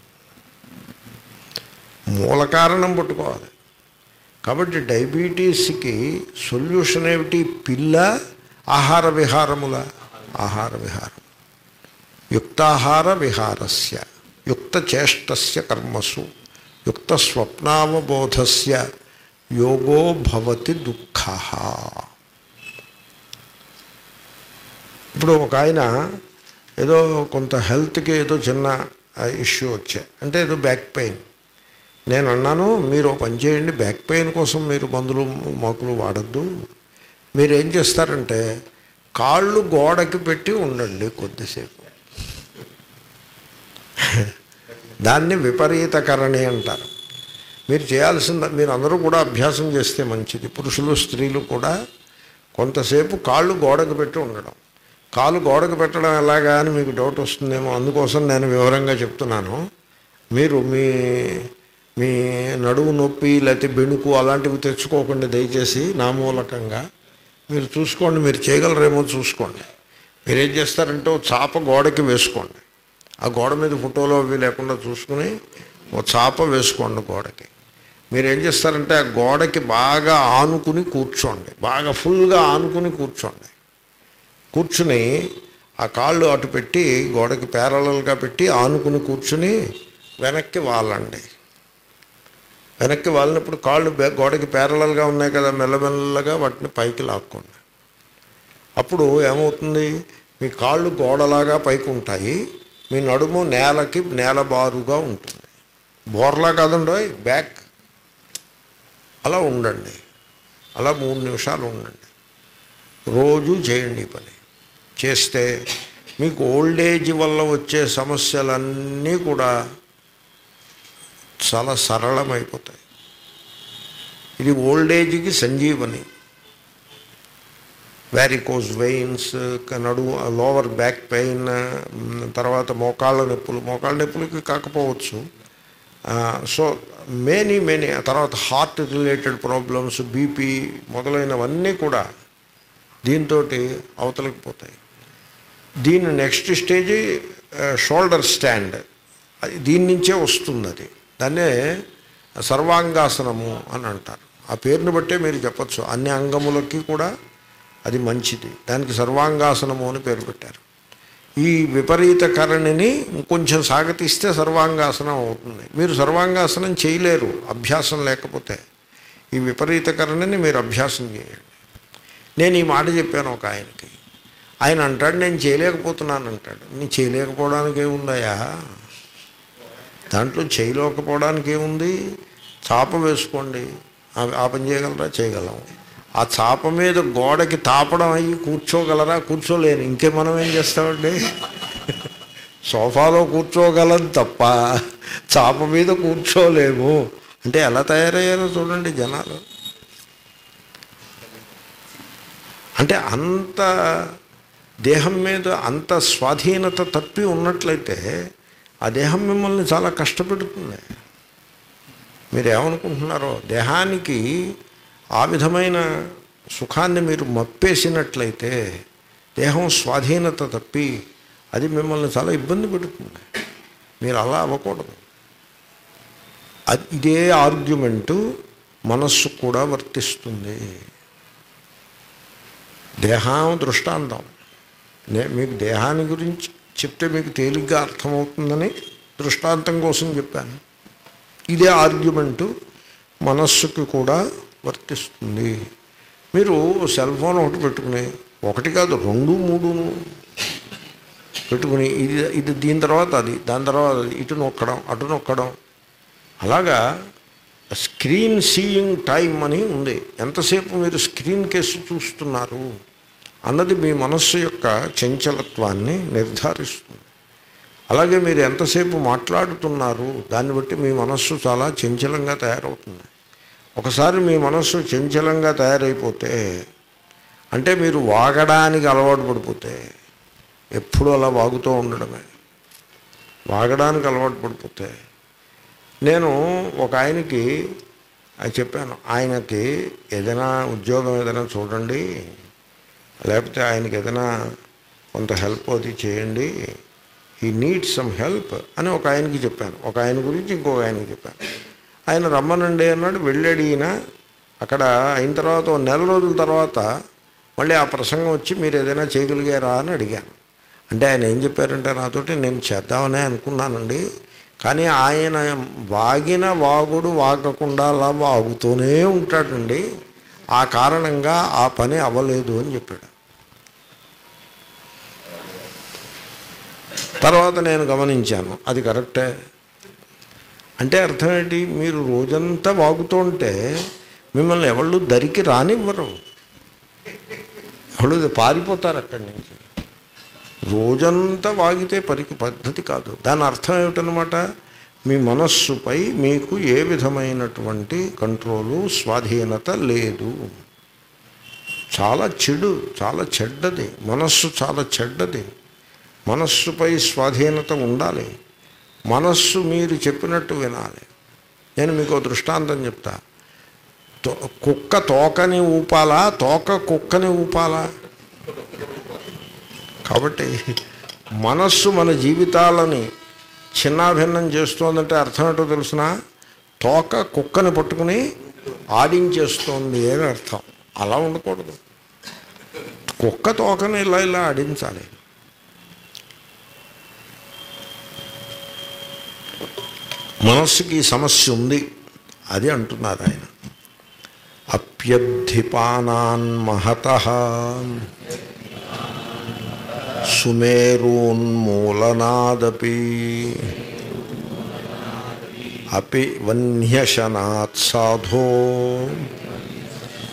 మూల కారణం పట్టుకోవాలి కాబట్టి డయాబెటీస్కి సొల్యూషన్ ఏమిటి పిల్ల ఆహార విహారముల ఆహార విహారం యుక్తాహార విహారస్య యుక్త చేష్టస్య కర్మసు యుక్త స్వప్నావబోధస్య యోగో భవతి దుఃఖ ఇప్పుడు ఒక ఆయన ఏదో కొంత హెల్త్కి ఏదో చిన్న ఇష్యూ వచ్చాయి అంటే ఏదో బ్యాక్ పెయిన్ నేను అన్నాను మీరు ఓ పని చేయండి బ్యాక్ పెయిన్ కోసం మీరు మందులు మాకులు వాడద్దు మీరు ఏం చేస్తారంటే కాళ్ళు గోడకి పెట్టి ఉండండి కొద్దిసేపు దాన్ని విపరీతకరణి అంటారు మీరు చేయాల్సిన మీరు అందరూ కూడా అభ్యాసం చేస్తే మంచిది పురుషులు స్త్రీలు కూడా కొంతసేపు కాళ్ళు గోడకు పెట్టి ఉండడం కాలు గోడకు పెట్టడం ఎలాగా అని మీకు డౌట్ వస్తుందేమో అందుకోసం నేను వివరంగా చెప్తున్నాను మీరు మీ మీ నడువు నొప్పి లేకపోతే బెణుకు అలాంటివి తెచ్చుకోకండి దయచేసి నా మూలకంగా మీరు చూసుకోండి మీరు చేయగలరేమో చూసుకోండి మీరు ఏం చేస్తారంటే ఓ చాప గోడకి వేసుకోండి ఆ గోడ మీద ఫోటోలు అవి లేకుండా చూసుకుని ఓ చాప వేసుకోండి గోడకి మీరు ఏం చేస్తారంటే ఆ గోడకి బాగా ఆనుకుని కూర్చోండి బాగా ఫుల్గా ఆనుకుని కూర్చోండి కూర్చుని ఆ కాళ్ళు అటు పెట్టి గోడకి పేరలలుగా పెట్టి ఆనుకుని కూర్చుని వెనక్కి వాళ్ళండి వెనక్కి వాళ్ళినప్పుడు కాళ్ళు బే- గోడకి పేరలలుగా ఉన్నాయి కదా మెల్లమెల్లగా వాటిని పైకి లాక్కోండి అప్పుడు ఏమవుతుంది మీ కాళ్ళు గోడలాగా పైకి ఉంటాయి మీ నడుము నేలకి నేలబారుగా ఉంటుంది బోర్లా కాదండి బ్యాక్ అలా ఉండండి అలా మూడు నిమిషాలు ఉండండి రోజు చేయండి ఈ పని చేస్తే మీకు ఓల్డ్ ఏజ్ వల్ల వచ్చే సమస్యలన్నీ కూడా చాలా సరళమైపోతాయి ఇది ఓల్డ్ ఏజ్కి సంజీవని వ్యారికోజ్ వెయిన్స్ నడు లోవర్ బ్యాక్ పెయిన్ తర్వాత మోకాళ్ళ నొప్పులు మోకాళ్ళ నొప్పులకి కాకపోవచ్చు సో మెనీ మెనీ తర్వాత హార్ట్ రిలేటెడ్ ప్రాబ్లమ్స్ బీపీ మొదలైనవన్నీ కూడా దీంతో అవతలకి పోతాయి దీని నెక్స్ట్ స్టేజ్ షోల్డర్ స్టాండ్ అది దీని నుంచే వస్తుంది అది దాన్నే సర్వాంగాసనము అని అంటారు ఆ పేరుని బట్టే మీరు చెప్పచ్చు అన్ని అంగములకి కూడా అది మంచిది దానికి సర్వాంగాసనము అని పేరు పెట్టారు ఈ విపరీత కరణిని ఇంకొంచెం సాగతీస్తే సర్వాంగాసనం అవుతుంది మీరు సర్వాంగాసనం చేయలేరు అభ్యాసం లేకపోతే ఈ విపరీత కరణిని మీరు అభ్యాసం చేయండి నేను ఈ మాట చెప్పాను ఒక ఆయనకి ఆయన అంటాడు నేను చేయలేకపోతున్నాను అంటాడు నేను చేయలేకపోవడానికి ఏముందయా దాంట్లో చేయలేకపోవడానికి ఏముంది చాప వేసుకోండి ఆ- ఆ పని చేయగలరా చేయగలం ఆ చాప మీద గోడకి తాపడం అయ్యి కూర్చోగలరా కూర్చోలేను ఇంకే మనం ఏం చేస్తామండి సోఫాలో కూర్చోగలం తప్ప చాప మీద కూర్చోలేము అంటే ఎలా తయారయ్యారో చూడండి జనాలు అంటే అంత దేహం మీద అంత స్వాధీనత తప్పి ఉన్నట్లయితే ఆ దేహం మిమ్మల్ని చాలా కష్టపెడుతుంది మీరు ఏమనుకుంటున్నారో దేహానికి ఆ విధమైన సుఖాన్ని మీరు మప్పేసినట్లయితే దేహం స్వాధీనత తప్పి అది మిమ్మల్ని చాలా ఇబ్బంది పెడుతుంది మీరు అలా అవ్వకూడదు అది ఇదే ఆర్గ్యుమెంటు మనస్సు కూడా వర్తిస్తుంది దేహం దృష్టాంతం నే మీకు దేహాన్ని గురించి చెప్తే మీకు తేలిగ్గా అర్థమవుతుందని దృష్టాంతం కోసం చెప్పాను ఇదే ఆర్గ్యుమెంటు మనస్సుకి కూడా వర్తిస్తుంది మీరు సెల్ ఫోన్ ఒకటి పెట్టుకుని ఒకటి కాదు రెండు మూడును పెట్టుకుని ఇది ఇది దీని తర్వాత అది దాని తర్వాత అది ఇటు నొక్కడం అటు నొక్కడం అలాగా స్క్రీన్ సీయింగ్ టైం అని ఉంది ఎంతసేపు మీరు స్క్రీన్ కేసు చూస్తున్నారు అన్నది మీ మనస్సు యొక్క చంచలత్వాన్ని నిర్ధారిస్తుంది అలాగే మీరు ఎంతసేపు మాట్లాడుతున్నారు దాన్ని బట్టి మీ మనస్సు చాలా చంచలంగా తయారవుతుంది ఒకసారి మీ మనస్సు చంచలంగా తయారైపోతే అంటే మీరు వాగడానికి అలవాటు పడిపోతే ఎప్పుడూ అలా వాగుతూ ఉండడమే వాగడానికి అలవాటు పడిపోతే నేను ఒక ఆయనకి అది చెప్పాను ఆయనకి ఏదైనా ఉద్యోగం ఏదైనా చూడండి లేకపోతే ఆయనకి ఏదైనా కొంత హెల్ప్ అది చేయండి ఈ నీడ్ సమ్ హెల్ప్ అని ఒక ఆయనకి చెప్పాను ఒక ఆయన గురించి ఇంకొక ఆయనకి చెప్పాను ఆయన రమ్మనండి అన్నాడు వెళ్ళాడు ఈయన అక్కడ అయిన తర్వాత ఓ నెల రోజుల తర్వాత మళ్ళీ ఆ ప్రసంగం వచ్చి మీరు ఏదైనా చేయగలిగారా అని అడిగాను అంటే ఆయన ఏం చెప్పారంటే నాతోటి నేను చేద్దామనే అనుకున్నానండి కానీ ఆయన వాగిన వాగుడు వాగకుండా అలా వాగుతూనే ఉంటాడండి ఆ కారణంగా ఆ పని అవ్వలేదు అని చెప్పాడు తర్వాత నేను గమనించాను అది కరెక్టే అంటే అర్థం ఏంటి మీరు రోజంతా వాగుతుంటే మిమ్మల్ని ఎవళ్ళు దరికి రానివ్వరు ఎవళ్ళు పారిపోతారు అక్కడి నుంచి రోజంతా వాగితే పరికి పద్ధతి కాదు దాని అర్థం ఏమిటనమాట మీ మనస్సుపై మీకు ఏ విధమైనటువంటి కంట్రోలు స్వాధీనత లేదు చాలా చెడు చాలా చెడ్డది మనస్సు చాలా చెడ్డది మనస్సుపై స్వాధీనత ఉండాలి మనస్సు మీరు చెప్పినట్టు వినాలి నేను మీకు ఒక దృష్టాంతం చెప్తా తో- కుక్క తోకని ఊపాలా తోక కుక్కని ఊపాలా కాబట్టి మనస్సు మన జీవితాలని చిన్నాభిన్నం చేస్తోందంటే అర్థం ఏంటో తెలుసిన తోక కుక్కని పట్టుకుని ఆడించేస్తోంది అని అర్థం అలా ఉండకూడదు కుక్క తోకని ఇలా ఇలా ఆడించాలి మనస్సుకి ఈ సమస్య ఉంది అది అంటున్నారు ఆయన అప్యబ్ధిపానాన్ మహత సుమేరూన్మూలనాదపి అపి వన్యశనాత్ సాధో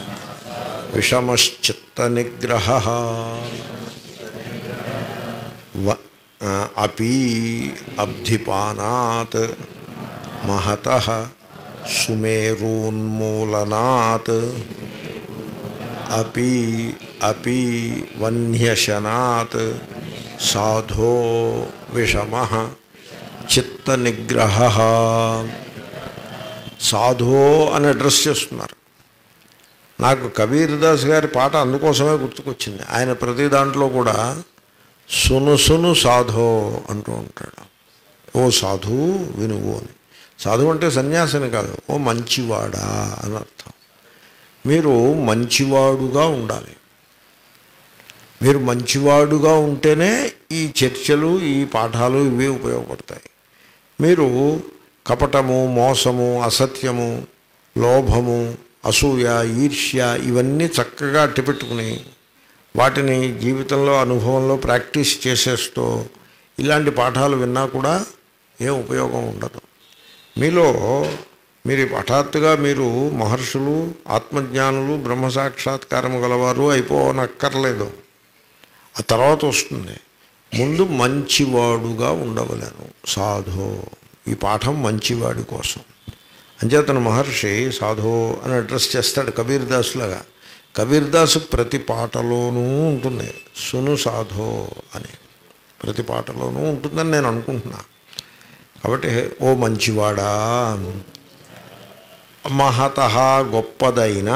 విషమశ్చిత్త నిగ్రహ వ ఆ, అపి అబ్ధిపానాత్ మహత సుమేరూన్మూలనాత్ అపి అపి వన్యశనాత్ సాధో విషమ చిత్తనిగ్రహ సాధో అని అడ్రస్ చేస్తున్నారు నాకు కబీర్ దాస్ గారి పాట అందుకోసమే గుర్తుకొచ్చింది ఆయన ప్రతి దాంట్లో కూడా సును సును సాధో అంటూ ఉంటాడు ఓ సాధు వినువు అని సాధు అంటే సన్యాసిని కాదు ఓ మంచివాడా అని అర్థం మీరు మంచివాడుగా ఉండాలి మీరు మంచివాడుగా ఉంటేనే ఈ చర్చలు ఈ పాఠాలు ఇవి ఉపయోగపడతాయి మీరు కపటము మోసము అసత్యము లోభము అసూయ ఈర్ష్య ఇవన్నీ చక్కగా అట్టిపెట్టుకుని వాటిని జీవితంలో అనుభవంలో ప్రాక్టీస్ చేసేస్తూ ఇలాంటి పాఠాలు విన్నా కూడా ఏం ఉపయోగం ఉండదు మీలో మీరు హఠాత్తుగా మీరు మహర్షులు ఆత్మజ్ఞానులు బ్రహ్మ సాక్షాత్కారము గలవారు అయిపోనక్కర్లేదు ఆ తర్వాత వస్తుంది ముందు మంచివాడుగా ఉండవలను సాధో ఈ పాఠం మంచివాడి కోసం అంచేతన మహర్షి సాధో అని అడ్రస్ చేస్తాడు కబీర్ దాస్ లాగా కబీర్ దాస్ ప్రతి పాటలోనూ ఉంటుంది సును సాధో అని ప్రతి పాటలోనూ ఉంటుందని నేను అనుకుంటున్నా కాబట్టి ఓ మంచివాడా మహత గొప్పదైన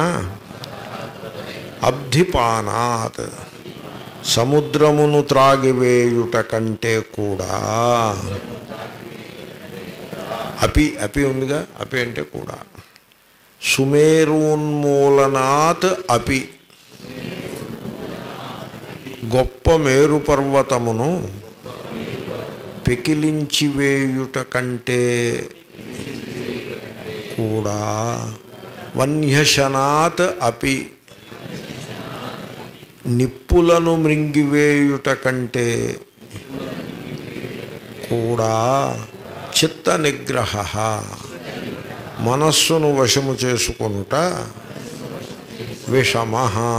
అబ్ధిపానాత్ సముద్రమును త్రాగివేయుట కంటే కూడా అపి అపి ఉందిగా అపి అంటే కూడా సుమేరున్మూలనాత్ అపి గొప్ప మేరు పర్వతమును పెకిలించి వేయుట కంటే కూడా వన్యశనాత్ అపి నిప్పులను మృంగివేయుట కంటే కూడా చిత్త నిగ్రహ మనస్సును వశము చేసుకొనుట విషమ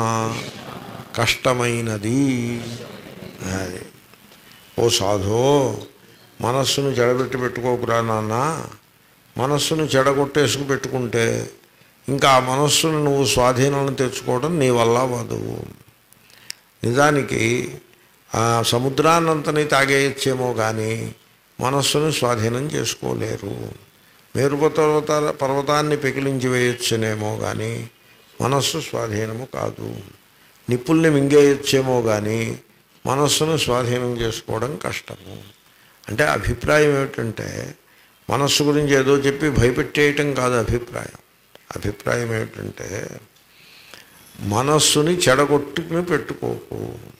కష్టమైనది అది ఓ సాధో మనస్సును చెడబెట్టి పెట్టుకోకురా నాన్న మనస్సును చెడగొట్టేసుకు పెట్టుకుంటే ఇంకా ఆ మనస్సును నువ్వు స్వాధీనం తెచ్చుకోవడం నీ వల్ల వదువు నిజానికి ఆ సముద్రాన్నంతని తాగేయచ్చేమో కానీ మనస్సును స్వాధీనం చేసుకోలేరు మేరు పర్వత పర్వతాన్ని పెకిలించి వేయొచ్చునేమో కానీ మనస్సు స్వాధీనము కాదు నిప్పుల్ని మింగేయచ్చేమో కానీ మనస్సును స్వాధీనం చేసుకోవడం కష్టము అంటే అభిప్రాయం ఏమిటంటే మనస్సు గురించి ఏదో చెప్పి భయపెట్టేయటం కాదు అభిప్రాయం అభిప్రాయం ఏమిటంటే మనస్సుని చెడగొట్టుకుని పెట్టుకోకు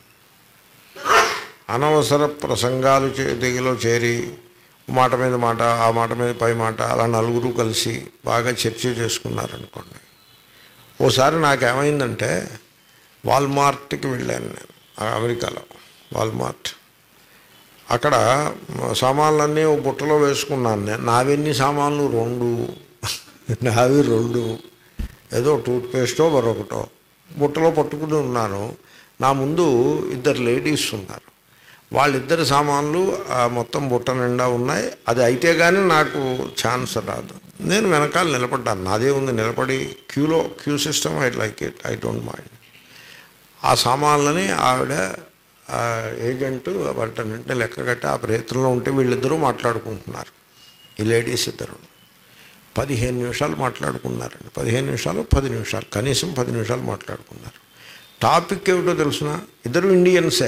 అనవసర ప్రసంగాలు చే దిగిలో చేరి మాట మీద మాట ఆ మాట మీద పై మాట అలా నలుగురు కలిసి బాగా చర్చ చేసుకున్నారనుకోండి ఓసారి నాకేమైందంటే వాల్మార్ట్కి వెళ్ళాను నేను ఆ అమెరికాలో వాల్మార్ట్ అక్కడ సామాన్లన్నీ ఓ బుట్టలో వేసుకున్నాను నేను నావెన్ని సామాన్లు రెండు నావి రెండు ఏదో టూత్పేస్టో మరొకటో బుట్టలో పట్టుకుని ఉన్నాను నా ముందు ఇద్దరు లేడీస్ ఉన్నారు వాళ్ళిద్దరి సామాన్లు ఆ మొత్తం బుట్ట నిండా ఉన్నాయి అది అయితే కానీ నాకు ఛాన్స్ రాదు నేను వెనకాల నిలబడ్డాను నాదే ఉంది నిలబడి క్యూలో queue system I like it I don't mind ఆ సామాన్లని ఆవిడ ఆ ఏజెంట్ వాటన్నింటినీ లెక్క కట్టి ఆ ప్రయత్నంలో ఉంటే వీళ్ళిద్దరూ మాట్లాడుకుంటున్నారు ఈ లేడీస్ ఇద్దరు పదిహేను నిమిషాలు మాట్లాడుకున్నారండి పదిహేను నిమిషాలు పది నిమిషాలు కనీసం పది నిమిషాలు మాట్లాడుకున్నారు టాపిక్ ఏమిటో తెలుసిన ఇద్దరు ఇండియన్సే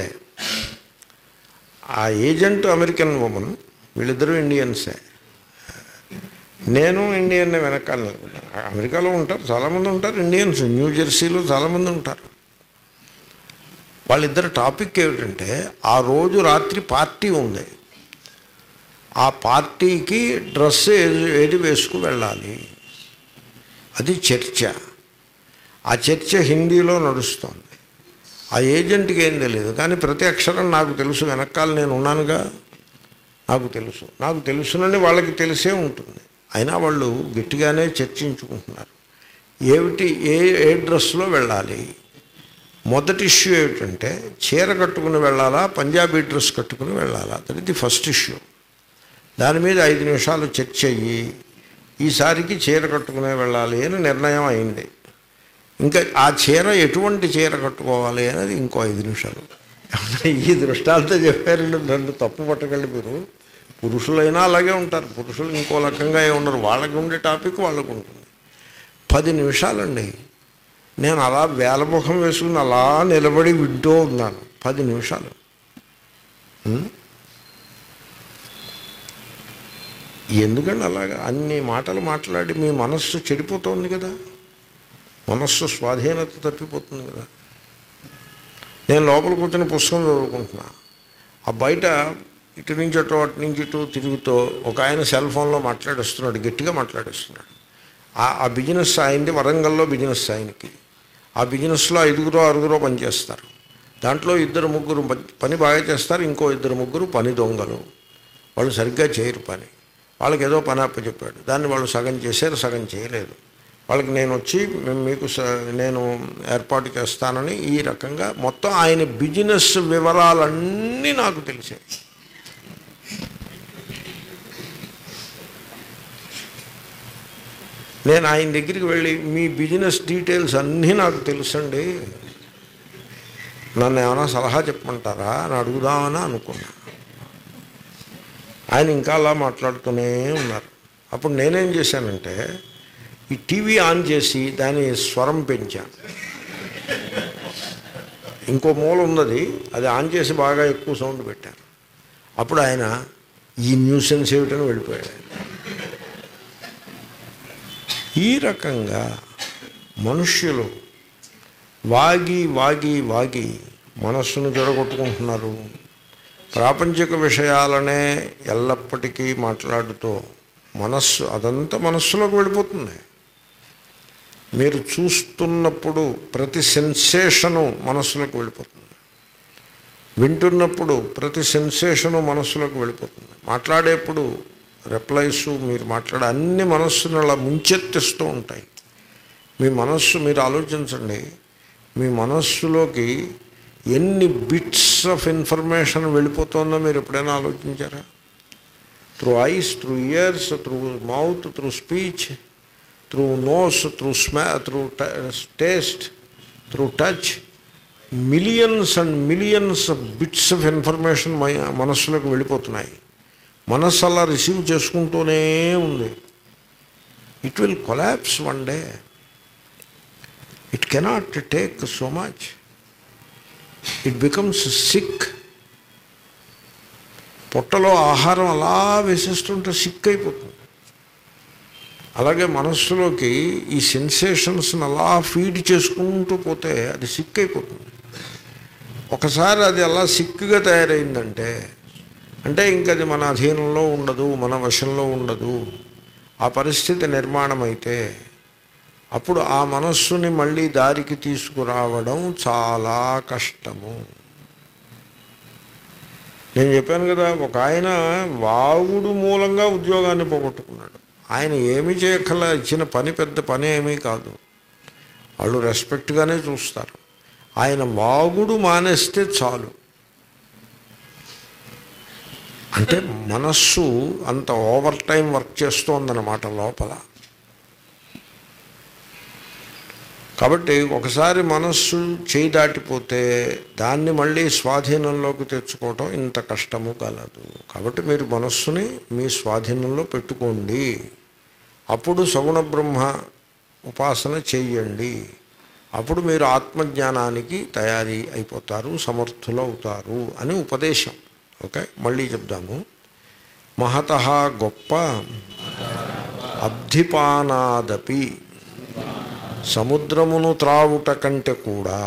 ఆ ఏజెంట్ అమెరికన్ ఉమెన్ వీళ్ళిద్దరూ ఇండియన్సే నేను ఇండియన్నే వెనకాల నిలబడ్డాను. అమెరికాలో ఉంటారు చాలామంది ఉంటారు ఇండియన్స్ న్యూ జెర్సీలో చాలామంది ఉంటారు వాళ్ళిద్దరు టాపిక్ ఏమిటంటే ఆ రోజు రాత్రి పార్టీ ఉంది ఆ పార్టీకి డ్రెస్ ఏది ఏది వేసుకు వెళ్ళాలి అది చర్చ ఆ చర్చ హిందీలో నడుస్తోంది ఆ ఏజెంట్కి ఏం తెలియదు కానీ ప్రతి అక్షరం నాకు తెలుసు వెనకాల నేను ఉన్నానుగా నాకు తెలుసు నాకు తెలుసునని వాళ్ళకి తెలిసే ఉంటుంది అయినా వాళ్ళు గట్టిగానే చర్చించుకుంటున్నారు ఏమిటి ఏ ఏ డ్రెస్లో వెళ్ళాలి మొదటి ఇష్యూ ఏమిటంటే చీర కట్టుకుని వెళ్ళాలా పంజాబీ డ్రెస్ కట్టుకుని వెళ్ళాలా దట్ ఇది ఫస్ట్ ఇష్యూ దాని మీద ఐదు నిమిషాలు చర్చ అయ్యి ఈసారికి చీర కట్టుకునే వెళ్ళాలి అని నిర్ణయం అయింది ఇంకా ఆ చీర ఎటువంటి చీర కట్టుకోవాలి అనేది ఇంకో ఐదు నిమిషాలు ఈ దృష్టాలతో చెప్పారండి నన్ను తప్పు పట్టకండి మీరు పురుషులైనా అలాగే ఉంటారు పురుషులు ఇంకో రకంగా ఏ ఉండరు వాళ్ళకి ఉండే టాపిక్ వాళ్ళకు ఉంటుంది పది నిమిషాలండి నేను అలా వేలముఖం వేసుకుని అలా నిలబడి వింటూ ఉన్నాను పది నిమిషాలు ఉం? ఎందుకండి అలాగా అన్ని మాటలు మాట్లాడి మీ మనస్సు చెడిపోతుంది కదా మనస్సు స్వాధీనత తప్పిపోతుంది కదా నేను లోపల కూర్చొని పుస్తకం చదువుకుంటున్నా ఆ బయట ఇటు నుంచి అటు అటు నుంచి ఇటు తిరుగుతూ ఒక ఆయన సెల్ ఫోన్లో మాట్లాడిస్తున్నాడు గట్టిగా మాట్లాడిస్తున్నాడు ఆ ఆ బిజినెస్ ఆయనది వరంగల్లో బిజినెస్ ఆయనకి ఆ బిజినెస్లో ఐదుగురు ఆరుగురు పనిచేస్తారు దాంట్లో ఇద్దరు ముగ్గురు ప- పని బాగా చేస్తారు ఇంకో ఇద్దరు ముగ్గురు పని దొంగలు వాళ్ళు సరిగ్గా చేయరు పని వాళ్ళకి ఏదో పని అప్పచెప్పాడు దాన్ని వాళ్ళు సగం చేశారు సగం చేయలేదు వాళ్ళకి నేను వచ్చి మేము మీకు స- నేను ఏర్పాటు చేస్తానని ఈ రకంగా మొత్తం ఆయన బిజినెస్ వివరాలన్నీ నాకు తెలిసాయి నేను ఆయన దగ్గరికి వెళ్ళి మీ బిజినెస్ డీటెయిల్స్ అన్నీ నాకు తెలుసండి నన్ను ఏమైనా సలహా చెప్పమంటారా అని అడుగుదామని అనుకున్నా ఆయన ఇంకా అలా మాట్లాడుతూనే ఉన్నారు అప్పుడు నేనేం చేశానంటే ఈ టీవీ ఆన్ చేసి దాని స్వరం పెంచాను ఇంకో మూల ఉన్నది అది ఆన్ చేసి బాగా ఎక్కువ సౌండ్ పెట్టాను అప్పుడు ఆయన ఈ న్యూసెన్స్ ఏమిటని వెళ్ళిపోయాడు ఆయన. ఈ రకంగా మనుష్యులు వాగి వాగి వాగి మనస్సును జడగొట్టుకుంటున్నారు ప్రాపంచిక విషయాలనే ఎల్లప్పటికీ మాట్లాడుతూ మనస్సు అదంతా మనస్సులోకి వెళ్ళిపోతుంది మీరు చూస్తున్నప్పుడు ప్రతి సెన్సేషను మనస్సులోకి వెళ్ళిపోతుంది వింటున్నప్పుడు ప్రతి సెన్సేషను మనస్సులోకి వెళ్ళిపోతుంది మాట్లాడేప్పుడు రిప్లైస్ మీరు మాట్లాడే అన్ని మనస్సును అలా ముంచెత్తిస్తూ ఉంటాయి మీ మనస్సు మీరు ఆలోచించండి మీ మనస్సులోకి ఎన్ని బిట్స్ ఆఫ్ ఇన్ఫర్మేషన్ వెళ్ళిపోతుందో మీరు ఎప్పుడైనా ఆలోచించారా through eyes through ears through mouth through speech through nose through smell through taste through touch millions and millions of bits of information మనస్సులోకి వెళ్ళిపోతున్నాయి మనస్సు అలా రిసీవ్ చేసుకుంటూనే ఉంది it will collapse one day it cannot take so much it becomes sick పొట్టలో ఆహారం అలా వేసేస్తుంటే సిక్ అయిపోతుంది అలాగే మనస్సులోకి ఈ సెన్సేషన్స్ని అలా ఫీడ్ చేసుకుంటూ పోతే అది సిక్ అయిపోతుంది ఒకసారి అది అలా సిక్గా తయారైందంటే అంటే ఇంక అది మన అధీనంలో ఉండదు మన వశంలో ఉండదు ఆ పరిస్థితి నిర్మాణం అయితే అప్పుడు ఆ మనస్సుని మళ్ళీ దారికి తీసుకురావడం చాలా కష్టము నేను చెప్పాను కదా ఒక ఆయన వాగుడు మూలంగా ఉద్యోగాన్ని పోగొట్టుకున్నాడు ఆయన ఏమీ చేయక్కర్లా ఇచ్చిన పని పెద్ద పని ఏమీ కాదు వాళ్ళు రెస్పెక్ట్గానే చూస్తారు ఆయన వాగుడు మానేస్తే చాలు అంటే మనస్సు అంత ఓవర్ టైం వర్క్ చేస్తోందన్నమాట లోపల కాబట్టి ఒకసారి మనస్సు చేయి దాటిపోతే దాన్ని మళ్ళీ స్వాధీనంలోకి తెచ్చుకోవటం ఇంత కష్టము కలదు కాబట్టి మీరు మనస్సుని మీ స్వాధీనంలో పెట్టుకోండి అప్పుడు సగుణ బ్రహ్మ ఉపాసన చెయ్యండి అప్పుడు మీరు ఆత్మజ్ఞానానికి తయారీ అయిపోతారు సమర్థులు అవుతారు అని ఉపదేశం ఓకే మళ్ళీ చెప్దాము మహత గొప్ప అబ్ధిపానాదపి సముద్రమును త్రావుట కంటే కూడా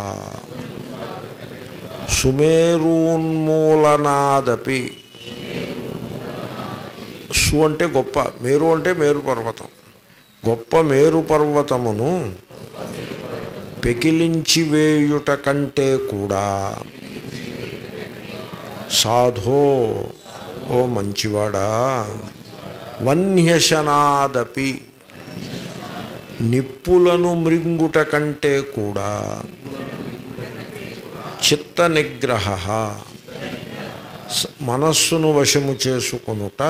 సుమేరూన్మూలనాదపి సు అంటే గొప్ప మేరు అంటే మేరు పర్వతం గొప్ప మేరు పర్వతమును పెకిలించి వేయుట కంటే కూడా సాధో ఓ మంచివాడా వన్యశనాదపి నిప్పులను మృంగుట కంటే కూడా చిత్త నిగ్రహ స- మనస్సును వశము చేసుకొనుట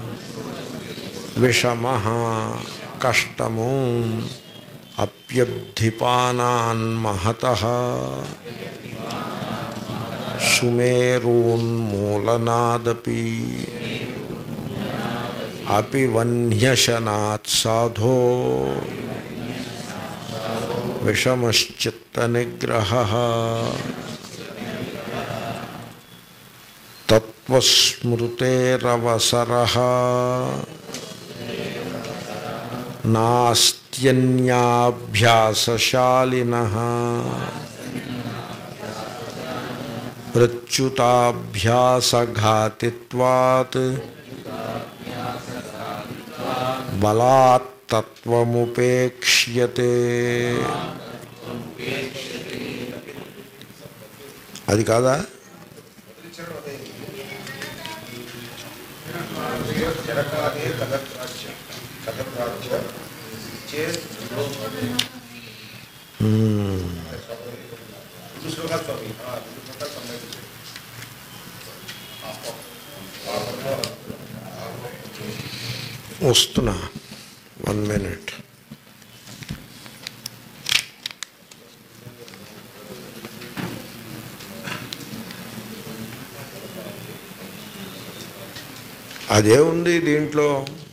విషమ కష్టము అప్యబ్ధిపానాన్ మహత సుమేరూన్మూలనాదపి అపి వన్యశనాత్ సాధో విషమశ్చిత్త నిగ్రహ తత్వస్మృతేరవసర నాస్త్యన్యాభ్యాసశాలిన ప్రచ్యుతాభ్యాసఘాతిత్వాత్ బలాత్తత్వముపేక్ష్యతే అది కాదా జనకాదే కథత్రాజ్య కథత్రాజ్య చేత్ రెండు శ్లోకాలు స్వామి ఆ, రెండు శ్లోకాలు సంబంధించి వస్తున్నా వన్ మినిట్ అదే ఉంది దీంట్లో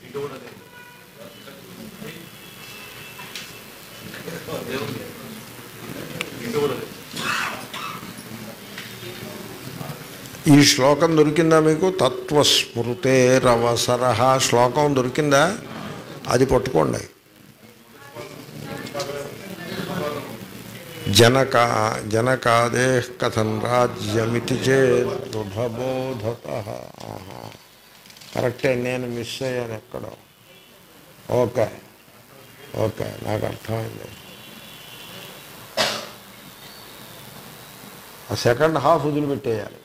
ఈ శ్లోకం దొరికిందా మీకు తత్వస్మృతేరవసర శ్లోకం దొరికిందా అది పట్టుకోండి జనక జనకాదే కథం రాజ్యమితి చేదృఢబోధత కరెక్టే నేను మిస్ అయ్యాను ఎక్కడో ఓకే ఓకే నాకు అర్థమైంది ఆ సెకండ్ హాఫ్ వదిలిపెట్టేయాలి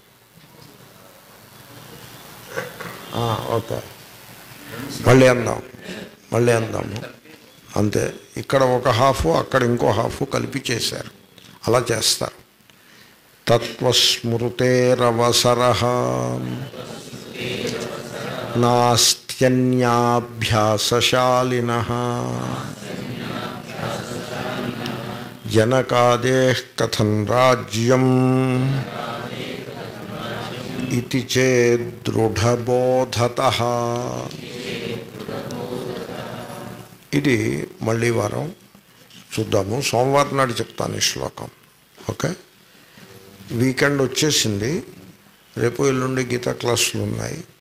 ఆ, ఓకే మళ్ళీ అందాం మళ్ళీ అందాము అంతే ఇక్కడ ఒక హాఫ్ అక్కడ ఇంకో హాఫ్ కలిపి చేశారు అలా చేస్తారు తత్వస్మృతేరవసర నాస్త్యన్యాభ్యాసశాలిన జనకాదే కథం రాజ్యం ఇది చేదృఢబోధత ఇది మళ్ళీ వారం చూద్దాము సోమవారం నాడు చెప్తాను ఈ శ్లోకం ఓకే వీకెండ్ వచ్చేసింది రేపు ఎల్లుండి గీతా క్లాసులు ఉన్నాయి